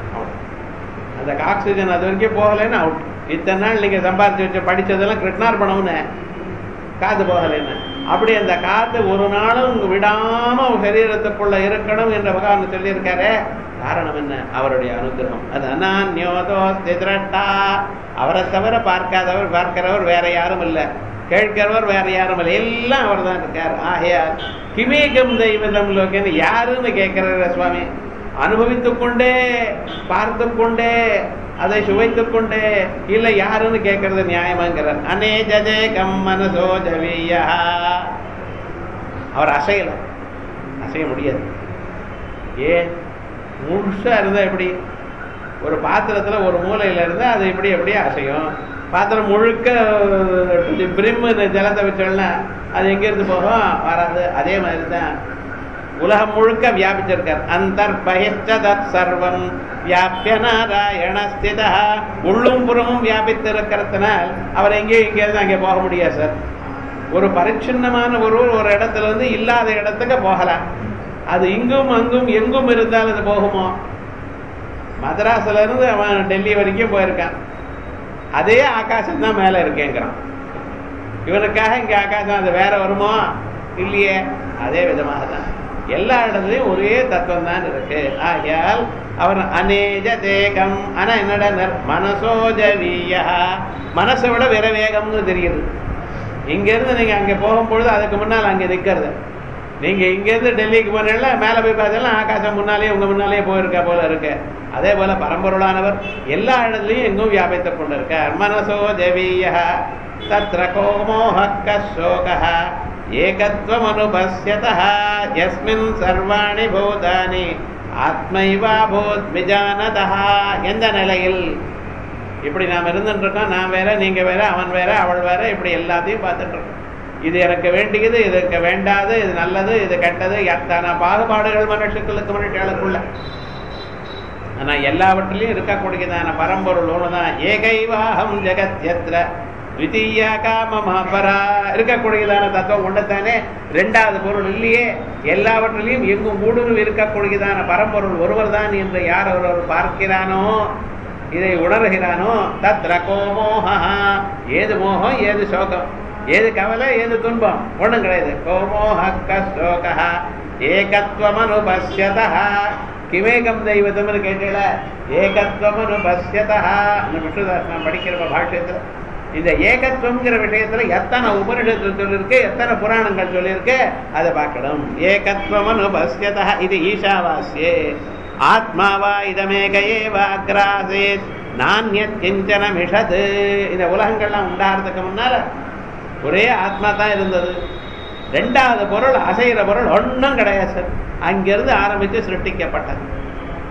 அந்த ஆக்சிஜன் அது வரைக்கும் போகலைன்னா அவுட் இத்தனை நாள் நீங்க சம்பாதிச்சு வச்சு படிச்சதெல்லாம் கிருஷ்ணார்பணம்னு காது போகலைன்னு அப்படி அந்த காத்து ஒரு நாளும் விடாம சரீரத்துக்குள்ள இருக்கணும் என்ற பகவான் சொல்லியிருக்காரு காரணம் என்ன அவருடைய அனுகிரகம் அது அனான்யோதோ திரட்டா அவரை தவிர பார்க்காதவர் பார்க்கிறவர் வேற யாரும் இல்லை கேட்கிறவர் வேற யாரும் இல்லை எல்லாம் அவர் தான் இருக்கார் ஆகையார் கிமேகம் தெய்வதம் லோகன்னு யாருன்னு கேட்கிறார சுவாமி அனுபவித்துக் கொண்டே பார்த்து கொண்டே அதை சுவைத்துக் கொண்டே இல்ல யாருன்னு கேட்கறது நியாயமாங்கிறார் அனே ஜஜே கம் மனசோ ஜவியா அவர் அசையல அசைய முடியாது ஏன் முழுசா இருந்தா எப்படி ஒரு பாத்திரத்துல ஒரு மூலையில இருந்தா அது இப்படி எப்படியே அசையும் பாத்திரம் முழுக்க பிரிம்மு ஜலத்தை வச்சோம்னா அது எங்கிருந்து போகும் வராது அதே மாதிரி தான் உலகம் முழுக்க வியாபிச்சிருக்கார் அந்தர் பகிஷ்டதத் சர்வம் வியாபிய நாராயண ஸ்திதா உள்ளும் புறமும் வியாபித்திருக்கிறதுனால் அவர் எங்கேயும் இங்கேருந்து அங்கே போக முடியாது சார் ஒரு பரிச்சின்னமான ஒருவர் ஒரு இடத்துல இருந்து இல்லாத இடத்துக்கு போகலாம் அது இங்கும் அங்கும் எங்கும் இருந்தால் அது போகுமோ மதராஸ்ல இருந்து அவன் டெல்லி வரைக்கும் போயிருக்கான் அதே ஆகாசம் தான் மேல இருக்கேங்கிறான் இவனுக்காக இங்க ஆகாசம் அது வேற வருமோ இல்லையே அதே விதமாக தான் எல்லா இடத்துலயும் ஒரே தத்துவம் தான் இருக்கு ஆகையால் அவன் அநேஜ தேகம் ஆனா என்னடா மனசோஜவீய மனசை விட வேற வேகம்னு தெரியுது இங்க இருந்து நீங்க அங்க போகும்பொழுது அதுக்கு முன்னால் அங்க நிக்கிறது நீங்க இங்க இருந்து டெல்லிக்கு போனீங்களா மேல போய் பார்த்தீங்கன்னா ஆகாசம் முன்னாலே உங்க முன்னாலே போயிருக்க போல இருக்கு அதே போல பரம்பொருளானவர் எல்லா இடத்துலயும் எங்கும் வியாபித்துக் கொண்டிருக்கார் மனசோ ஜவீய தத்ர கோமோஹ கசோக ஏகத்வம் அனுபஸ்யத யஸ்மின் சர்வாணி பூதானி ஆத்மைவா பூத் விஜானதா எந்த நிலையில் இப்படி நாம் இருந்துட்டு இருக்கோம் நான் வேற நீங்க வேற அவன் வேற அவள் வேற இப்படி எல்லாத்தையும் பார்த்துட்டு இருக்கோம் இது எனக்கு வேண்டியது இதுக்கு வேண்டாது இது நல்லது இது கெட்டது எத்தனை பாகுபாடுகள் மனுஷங்களுக்கு மனுஷர்களுக்குள்ள ஆனா எல்லாவற்றிலையும் இருக்கக்கூடியதான பரம்பொருள் ஒண்ணுதான் ஏகைவாகம் ஜெகத் எத்திர த்விதீயா காமமாபரா இருக்கக்கூடியதான தத்துவம் ஒன்றுத்தானே ரெண்டாவது பொருள் இல்லையே எல்லாவற்றிலையும் எங்கும் ஊடுருவி இருக்கக்கூடியதான பரம்பொருள் ஒருவர் தான் என்று யார் ஒருவர் பார்க்கிறானோ இதை உணர்கிறானோ தத்ர கோமோகா ஏது மோகம் ஏது சோகம் ஏது கவலை ஏது துன்பம் ஒண்ணும் கிடையாது கோமோக கசோகா ஏகத்வம் அனுபஸ்யதா கிமேகம் தெய்வதம்னு கேட்டீங்கள ஏகத்வம் அனுபஸ்யதா விஷ்ணுதாஸ் நான் படிக்கிற பாஷ்யத்துல இந்த ஏகத்துவங்கிற விஷயத்துல எத்தனை உபனிஷத்து சொல்லியிருக்கு எத்தனை புராணங்கள் சொல்லியிருக்கு அதை பார்க்கணும் ஏகத்துவம் அனுபஸ்யதா இது ஈஷாவாஸ்யே ஆத்மாவா இதமேக ஏவாக்ராசேத் நானியத் கிஞ்சன மிஷது இந்த உலகங்கள்லாம் உண்டாகிறதுக்கு முன்னால ஒரே ஆத்மா தான் இருந்தது ரெண்டாவது பொருள் அசைகிற பொருள் ஒன்றும் கிடையாது சார் அங்கிருந்து ஆரம்பித்து சிருஷ்டிக்கப்பட்டது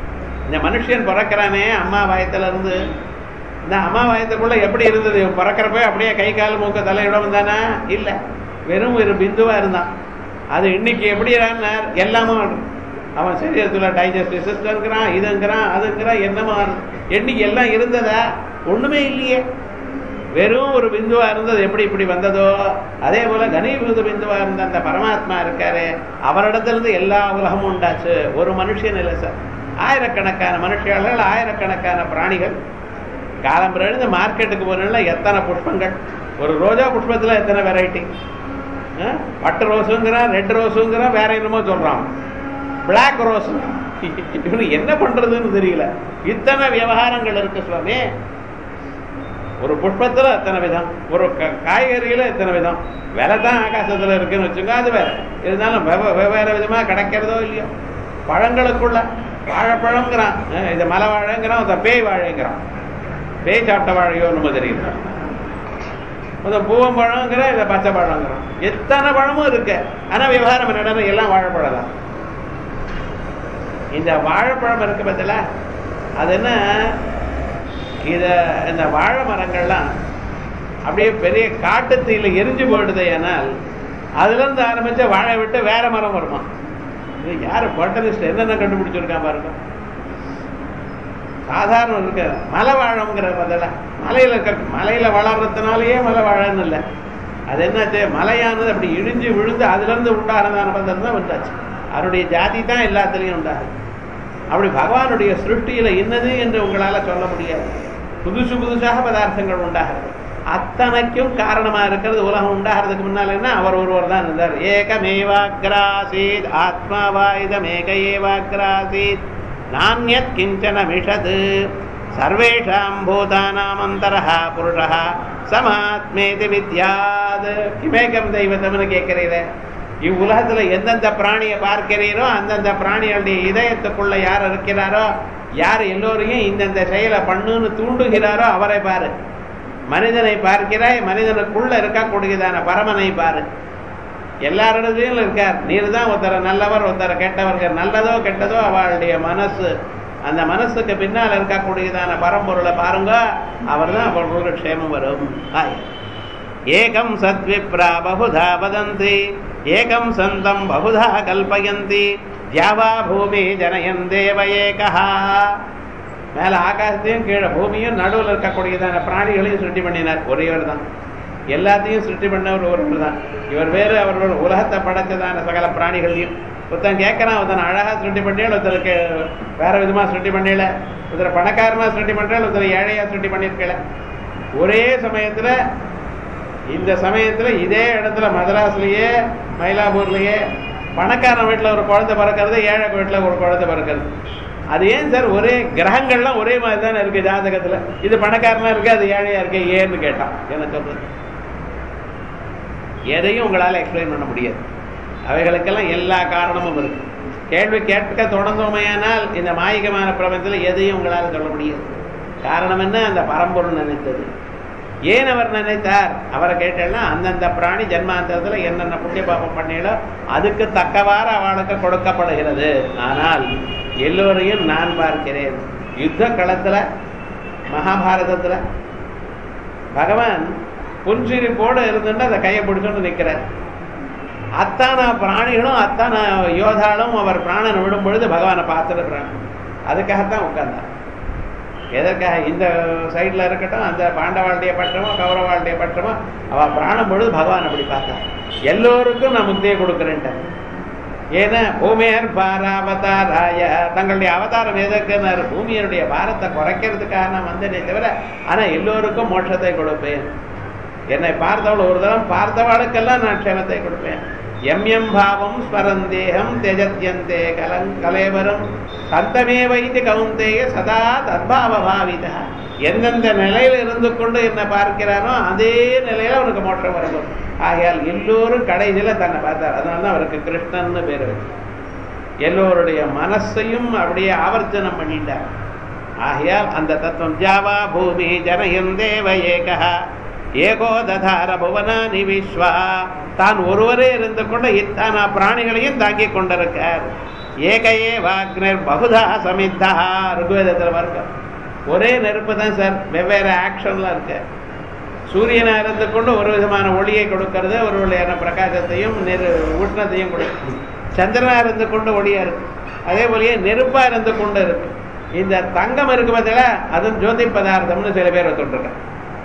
இந்த மனுஷன் பிறக்கிறானே அம்மா வயத்துல இருந்து இந்த அம்மா வயத்துக்குள்ள எப்படி இருந்தது இவன் பிறக்கிறப்ப அப்படியே கை கால் மூக்க தலையிட வந்தானா இல்ல வெறும் ஒரு பிந்துவா இருந்தான் அது இன்னைக்கு எப்படி இருந்தார் எல்லாமே அவன் சரீரத்துல டைஜஸ்டிவ் சிஸ்டம்ங்கிறான் இதுங்கிறான் அதுங்கிறான் என்னமோ என்னைக்கு எல்லாம் இருந்ததா ஒண்ணுமே இல்லையே வெறும் ஒரு பிந்துவா இருந்தது எப்படி இப்படி வந்ததோ அதே போல கனீபூத பிந்துவா இருந்த அந்த பரமாத்மா இருக்காரு அவரிடத்துல இருந்து எல்லா உலகமும் உண்டாச்சு ஒரு மனுஷன் இல்லை சார் ஆயிரக்கணக்கான மனுஷர்கள் ஆயிரக்கணக்கான பிராணிகள் காலம்பரம் எழுந்து மார்க்கெட்டுக்கு போனா எத்தனை புஷ்பங்கள் ஒரு ரோஜா புஷ்பத்துல எத்தனை வெரைட்டி பட்டு ரோஸுங்கிறான் ரெட் ரோஸுங்கிறான் வேற என்னமோ சொல்றான் பிளாக் ரோஸ் இவனுக்கு என்ன பண்றதுன்னு தெரியல இத்தனை விவகாரங்கள் இருக்கு சுவாமி ஒரு புஷ்பத்துல எத்தனை விதம் ஒரு காய்கறியில எத்தனை விதம் விலை தான் ஆகாசத்துல இருக்குன்னு வச்சுக்கோ அது வேற இருந்தாலும் வெவ்வேறு விதமா கிடைக்கிறதோ இல்லையோ பழங்களுக்குள்ள வாழைப்பழங்கிறான் இது மலை வாழைங்கிறான் இந்த பேய் வாழைங்கிறான் பேய் சாப்பிட்ட வாழையோ நம்ம தெரியல இந்த பூவம் பழங்கிற இதை பச்சை பழங்கிறோம் எத்தனை பழமும் இருக்கு ஆனா விவகாரம் என்னடா எல்லாம் வாழைப்பழம் தான் இந்த வாழைப்பழம் இருக்கு பத்தில அது என்ன இத இந்த வாழை மரங்கள்லாம் அப்படியே பெரிய காட்டுத்தீல எரிஞ்சு போயிடுது ஏனால் அதுல இருந்து ஆரம்பிச்ச வாழை விட்டு வேற மரம் வருமா இது யாரு பொட்டனிஸ்ட் என்னென்ன கண்டுபிடிச்சிருக்கான் பாருங்க சாதாரணம் இருக்கு மலை வாழம்ங்கிற பதில மலையில இருக்க மலையில வளர்றதுனாலயே மலை வாழன்னு இல்லை அது என்னாச்சு மலையானது அப்படி இழிஞ்சு விழுந்து அதுல இருந்து உண்டாகிறதான பந்தம் தான் வந்தாச்சு அவருடைய ஜாதி தான் எல்லாத்துலயும் உண்டாகுது அப்படி பகவானுடைய சிருஷ்டியில என்னது என்று உங்களால சொல்ல முடியாது புதுசு புதுசாக பதார்த்தங்கள் உண்டாகிறது அத்தனைக்கும் காரணமா இருக்கிறது உலகம் உண்டாகிறதுக்கு முன்னால என்ன அவர் ஒருவர் தான் இருந்தார் ஏகமேவாக்ராசீத் ஆத்மாவாயுதமேக ஏவாக்ராசீத் நானியத் கிஞ்சன மிஷது சர்வேஷாம் பூதானாம் அந்தரஹ புருஷः சமாத்மேதி வித்யாத் கிமேகம் தெய்வத்தம்னு கேட்கிறீர இவ்வுலகத்துல எந்தெந்த பிராணியை பார்க்கிறீரோ அந்தந்த பிராணிகளுடைய இதயத்துக்குள்ள யார் இருக்கிறாரோ யார் எல்லோரையும் இந்தந்த செயலை பண்ணுன்னு தூண்டுகிறாரோ அவரை பாரு மனிதனை பார்க்கிறாய் மனிதனுக்குள்ள இருக்கக்கூடியதான பரமனை பாரு எல்லாரிடத்தையும் இருக்கார் நீர் தான் ஒருத்தர நல்லவர் ஒருத்தர கெட்டவர்கள் நல்லதோ கெட்டதோ அவளுடைய மனசு அந்த மனசுக்கு பின்னால் இருக்கக்கூடியதான பரம்பொருளை பாருங்க அவர் தான் அவர்களுக்கு க்ஷேமம் வரும் ஹாய் ஏகம் சத்விப்ரா பகுதா வதந்தி ஏகம் சந்தம் பகுதா கல்பயந்தி தியாவா பூமி ஜனயன் தேவ ஏகா மேல ஆகாசத்தையும் கீழே பூமியும் நடுவில் இருக்கக்கூடியதான பிராணிகளையும் சிருஷ்டி பண்ணினார் ஒரேவர் தான் எல்லாத்தையும் சிருஷ்டி பண்ணவர் ஒருவர் தான் இவர் வேறு அவரோட உலகத்தை படைச்சதான சகல பிராணிகளையும் ஒருத்தன் கேட்கறான் ஒருத்தன் அழகா சிருஷ்டி பண்ணியால் ஒருத்தருக்கு வேற விதமா சிருஷ்டி பண்ணல ஒருத்தர் பணக்காரனா சிருஷ்டி பண்றாள் ஒருத்தர் ஏழையா சிருஷ்டி பண்ணிருக்கல ஒரே சமயத்துல இந்த சமயத்துல இதே இடத்துல மதராஸ்லயே மயிலாப்பூர்லயே பணக்காரன் வீட்டுல ஒரு குழந்தை பிறக்கிறது ஏழை வீட்டுல ஒரு குழந்தை பிறக்கிறது அது ஏன் சார் ஒரே கிரகங்கள்லாம் ஒரே மாதிரி தானே இருக்கு ஜாதகத்துல இது பணக்காரனா இருக்கு அது ஏழையா இருக்கு ஏன்னு கேட்டான் என்ன சொல்றது எதையும் உங்களால எக்ஸ்பிளைன் பண்ண முடியாது அவைகளுக்கெல்லாம் எல்லா காரணமும் இருக்கு கேள்வி கேட்க தொடர்ந்தோமையானால் இந்த மாயிகமான பிரபஞ்சத்தில் எதையும் உங்களால் சொல்ல முடியாது காரணம் என்ன அந்த பரம்பொருள் நினைத்தது ஏன் அவர் நினைத்தார் அவரை கேட்டேன்னா அந்தந்த பிராணி ஜென்மாந்தரத்தில் என்னென்ன புண்ணிய பாபம் பண்ணீங்களோ அதுக்கு தக்கவாறு அவளுக்கு கொடுக்கப்படுகிறது ஆனால் எல்லோரையும் நான் பார்க்கிறேன் யுத்த களத்துல மகாபாரதத்துல பகவான் புன்சிரிப்போடு இருந்துட்டு அந்த கையை பிடிச்சுட்டு நிற்கிறார் அத்தான பிராணிகளும் அத்தான யோதாலும் அவர் பிராணன் விடும் பொழுது பகவானை பார்த்துருக்குறான் அதுக்காகத்தான் உட்கார்ந்தான் எதற்காக இந்த சைடில் இருக்கட்டும் அந்த பாண்டவாளுடைய பட்டமோ கௌரவாளுடைய பட்டமோ அவள் பிராணம் பொழுது பகவான் அப்படி பார்த்தா எல்லோருக்கும் நான் முக்தியை கொடுக்குறேன்ட்டேன் ஏன்னா பூமியர் பாராவதாராய தங்களுடைய அவதாரம் எதற்குனாரு பூமியனுடைய பாரத்தை குறைக்கிறதுக்காக நான் வந்தேனே தவிர ஆனா எல்லோருக்கும் மோட்சத்தை கொடுப்பேன் என்னை பார்த்தவள் ஒரு தரம் பார்த்தவாளுக்கெல்லாம் நான் க்ஷேமத்தை கொடுப்பேன் எம் எம் பாவம் ஸ்மரந்தேகம் தெஜத்யந்தே கலங் கலேவரம் சந்தமே வைத்து கவுந்தேய சதா தத்பாவ பாவிதா எந்தெந்த நிலையில இருந்து கொண்டு என்ன பார்க்கிறானோ அதே நிலையில அவனுக்கு மோட்சம் வரணும் ஆகையால் எல்லோரும் கடைசியில தன்னை பார்த்தார் அதனால தான் அவருக்கு கிருஷ்ணன்னு பேர் வச்சு எல்லோருடைய மனசையும் அப்படியே ஆவர்த்தனம் பண்ணிட்டார் ஆகையால் அந்த தத்துவம் ஜாவா பூமி ஜனயன் தேவ ஏகா ஏகோ ததார புவனானி விஸ்வா தான் ஒருவரே இருந்து கொண்டு இத்தனை பிராணிகளையும் தாங்கி கொண்டிருக்கார் ஏகையே வாக்னர் பகுதா சமித்தா ருக்வேதத்தில் வருங்க ஒரே நெருப்பு தான் சார் வெவ்வேறு ஆக்ஷன்லாம் இருக்கு சூரியனாக இருந்து கொண்டு ஒரு விதமான ஒளியை கொடுக்கறது ஒரு வழியான பிரகாசத்தையும் நெரு உஷ்ணத்தையும் கொடுக்கும் சந்திரனாக இருந்து கொண்டு ஒளியாக இருக்கு அதே போலயே நெருப்பாக இருந்து கொண்டு இருக்கு இந்த தங்கம் இருக்கு பார்த்தீங்களா அதுவும் ஜோதி பதார்த்தம்னு சில பேர் வச்சுட்ருக்கேன்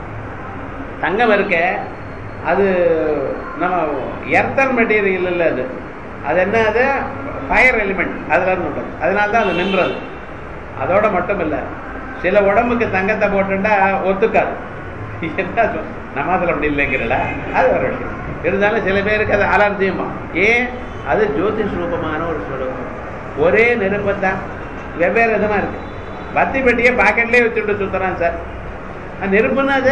தங்கம் இருக்க அது நம்ம எர்த்தன் மெட்டீரியல் இல்லை அது அது என்ன அது ஃபயர் எலிமெண்ட் அதில் இருந்து விட்டது அதனால தான் அது நின்றது அதோட மட்டும் இல்லை சில உடம்புக்கு தங்கத்தை போட்டுட்டா ஒத்துக்காது என்ன சொல் நம்ம அதில் அப்படி இல்லைங்கிறல அது ஒரு விஷயம் இருந்தாலும் சில பேருக்கு அது அலர்ஜியுமா ஏன் அது ஜோதிஷ் ரூபமான ஒரு ஸ்வரூபம் ஒரே நெருப்பத்தான் வெவ்வேறு விதமாக இருக்கு பத்தி பெட்டியை பாக்கெட்லேயே வச்சுட்டு சுத்துறான் சார் அது நெருப்புன்னா அது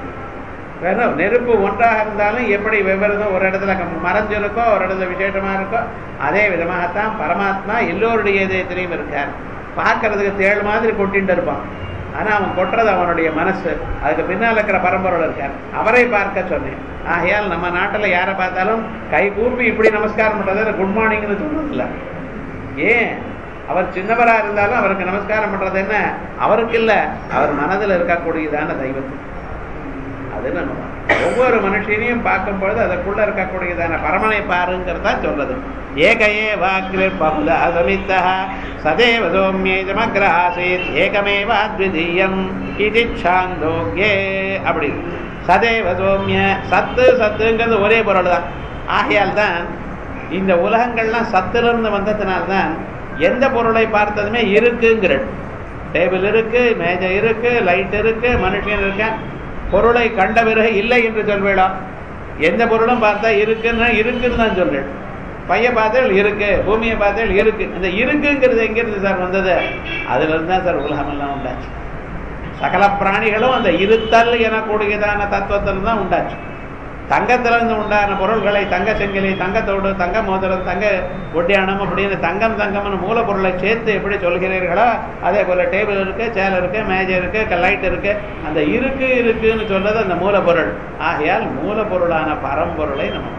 வேணும் நெருப்பு ஒன்றாக இருந்தாலும் எப்படி வெவ்வேறு ஒரு இடத்துல மறைஞ்சு இருக்கோ ஒரு இடத்துல விசேஷமா இருக்கோ அதே விதமாகத்தான் பரமாத்மா எல்லோருடைய இதயத்திலையும் இருக்கார் பார்க்கறதுக்கு தேள் மாதிரி கொட்டிட்டு இருப்பான் ஆனா அவன் கொட்டுறது அவனுடைய மனசு அதுக்கு பின்னால் இருக்கிற பரம்பரோட இருக்கார் அவரை பார்க்க சொன்னேன் ஆகையால் நம்ம நாட்டுல யாரை பார்த்தாலும் கை கூப்பி இப்படி நமஸ்காரம் பண்றது குட் மார்னிங்னு சொல்றதில்ல ஏன் அவர் சின்னவரா இருந்தாலும் அவருக்கு நமஸ்காரம் பண்றது என்ன அவருக்கு இல்ல அவர் மனதில் இருக்கக்கூடியதான தெய்வத்துக்கு அது நம்ம ஒவ்வொரு மனுஷனையும் பார்க்கும் பொழுது அதற்குள்ள இருக்கக்கூடியதான பரமனை பாருங்கிறதா சொல்றது ஏகையே வாக்கிர் பகுல அசமித்தா சதேவ சோமியேஜமக்ராசீத் ஏகமேவ அத்விதீயம் இது சாந்தோக்யே அப்படி சதேவ சோமிய சத்து சத்துங்கிறது ஒரே பொருள் தான் ஆகையால் தான் இந்த உலகங்கள்லாம் சத்திலிருந்து வந்ததுனால்தான் எந்த பொருளை பார்த்ததுமே இருக்குங்கிற டேபிள் இருக்கு மேஜை இருக்கு லைட் இருக்கு மனுஷன் இருக்கான் பொருளை கண்ட பிறகு இல்லை என்று சொல்வேடா எந்த பொருளும் பார்த்தா இருக்குன்னா இருக்குன்னு தான் சொல்றேன் பைய பார்த்தால் இருக்கு பூமியை பார்த்தால் இருக்கு இந்த இருக்குங்கிறது எங்கிருந்து சார் வந்தது அதுல இருந்து தான் சார் உலகம் எல்லாம் உண்டாச்சு சகல பிராணிகளும் அந்த இருத்தல் எனக்கூடியதான தத்துவத்தில் தான் உண்டாச்சு தங்கத்திலிருந்து உண்டான பொருள்களை தங்க செங்கிலி தங்கத்தோடு தங்க மோதிரம் தங்க ஒட்டியானம் அப்படின்னு தங்கம் தங்கம்னு மூலப்பொருளை சேர்த்து எப்படி சொல்கிறீர்களோ அதே போல டேபிள் இருக்கு சேர் இருக்கு மேஜை இருக்கு லைட் இருக்கு அந்த இருக்கு இருக்குன்னு சொல்றது அந்த மூலப்பொருள் ஆகையால் மூலப்பொருளான பரம்பொருளை நம்ம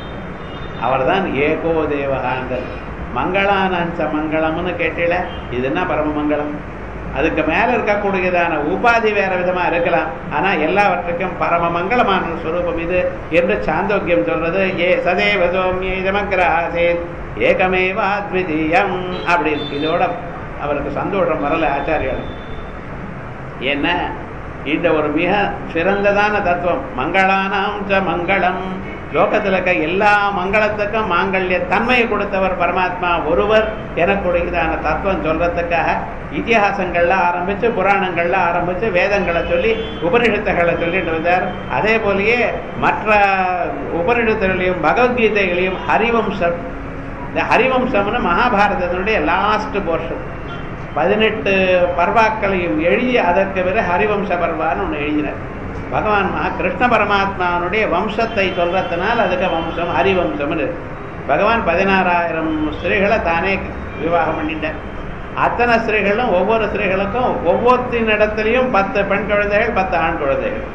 அவர்தான் ஏகோ தேவகாங்கள் மங்களானஞ்ச மங்களம்னு கேட்டீல இது என்ன பரம மங்களம் அதுக்கு மேல இருக்கக்கூடியதான உபாதி வேற விதமா இருக்கலாம் ஆனா எல்லாவற்றுக்கும் பரம மங்களமான ஸ்வரூபம் இது என்று சாந்தோக்கியம் சொல்றது ஏ சதேவ சோமியே ஜமக்ராசேத் ஏகமேவ அத்விதீயம் அப்படின்னு இதோட அவருக்கு சந்தோஷம் வரல ஆச்சாரியால் என்ன இந்த ஒரு மிக சிறந்ததான தத்துவம் மங்களானாம் ச மங்களம் லோகத்தில் இருக்க எல்லா மங்களத்துக்கும் மாங்கல்ய தன்மையை கொடுத்தவர் பரமாத்மா ஒருவர் எனக்குடையதான தத்துவம் சொல்றதுக்காக இத்திஹாசங்கள்ல ஆரம்பிச்சு புராணங்கள்ல ஆரம்பிச்சு வேதங்களை சொல்லி உபனிஷத்துகளை சொல்லிட்டு வந்தார் அதே போலயே மற்ற உபனிஷத்துகளையும் பகவத்கீதைகளையும் ஹரிவம்சம் இந்த ஹரிவம்சம்னு மகாபாரதத்தினுடைய லாஸ்ட் போர்ஷன் பதினெட்டு பர்வாக்களையும் எழுதி அதற்கு பிறகு ஹரிவம்ச பர்வான்னு ஒன்று எழுதினார் பகவான் மகா கிருஷ்ண பரமாத்மானுடைய வம்சத்தை சொல்றதுனால அதுக்கு வம்சம் ஹரிவம்சம்னு இருக்கு பகவான் பதினாறாயிரம் ஸ்திரீகளை தானே விவாகம் பண்ணிட்டார் அத்தனை ஸ்திரீகளும் ஒவ்வொரு ஸ்திரீகளுக்கும் ஒவ்வொருத்தின் இடத்துலையும் பத்து பெண் குழந்தைகள் பத்து ஆண் குழந்தைகள்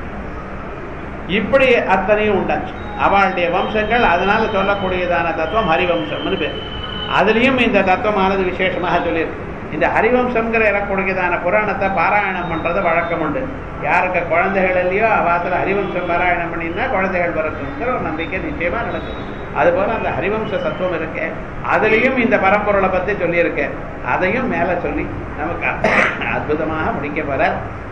இப்படி அத்தனையும் உண்டாச்சு அவளுடைய வம்சங்கள் அதனால சொல்லக்கூடியதான தத்துவம் ஹரிவம்சம்னு பேர் அதுலேயும் இந்த தத்துவமானது விசேஷமாக சொல்லியிருக்கு இந்த ஹரிவம்சங்கிற இறக்கூடியதான புராணத்தை பாராயணம் பண்றது வழக்கம் உண்டு யாருக்கு குழந்தைகள் இல்லையோ அவாத்துல ஹரிவம்சம் பாராயணம் பண்ணினா குழந்தைகள் பிறக்குங்கிற ஒரு நம்பிக்கை நிச்சயமா நடக்கும் அதுபோல அந்த ஹரிவம்ச சத்துவம் இருக்கு அதுலேயும் இந்த பரம்பொருளை பத்தி சொல்லியிருக்கு அதையும் மேல சொல்லி நமக்கு அற்புதமாக முடிக்க போற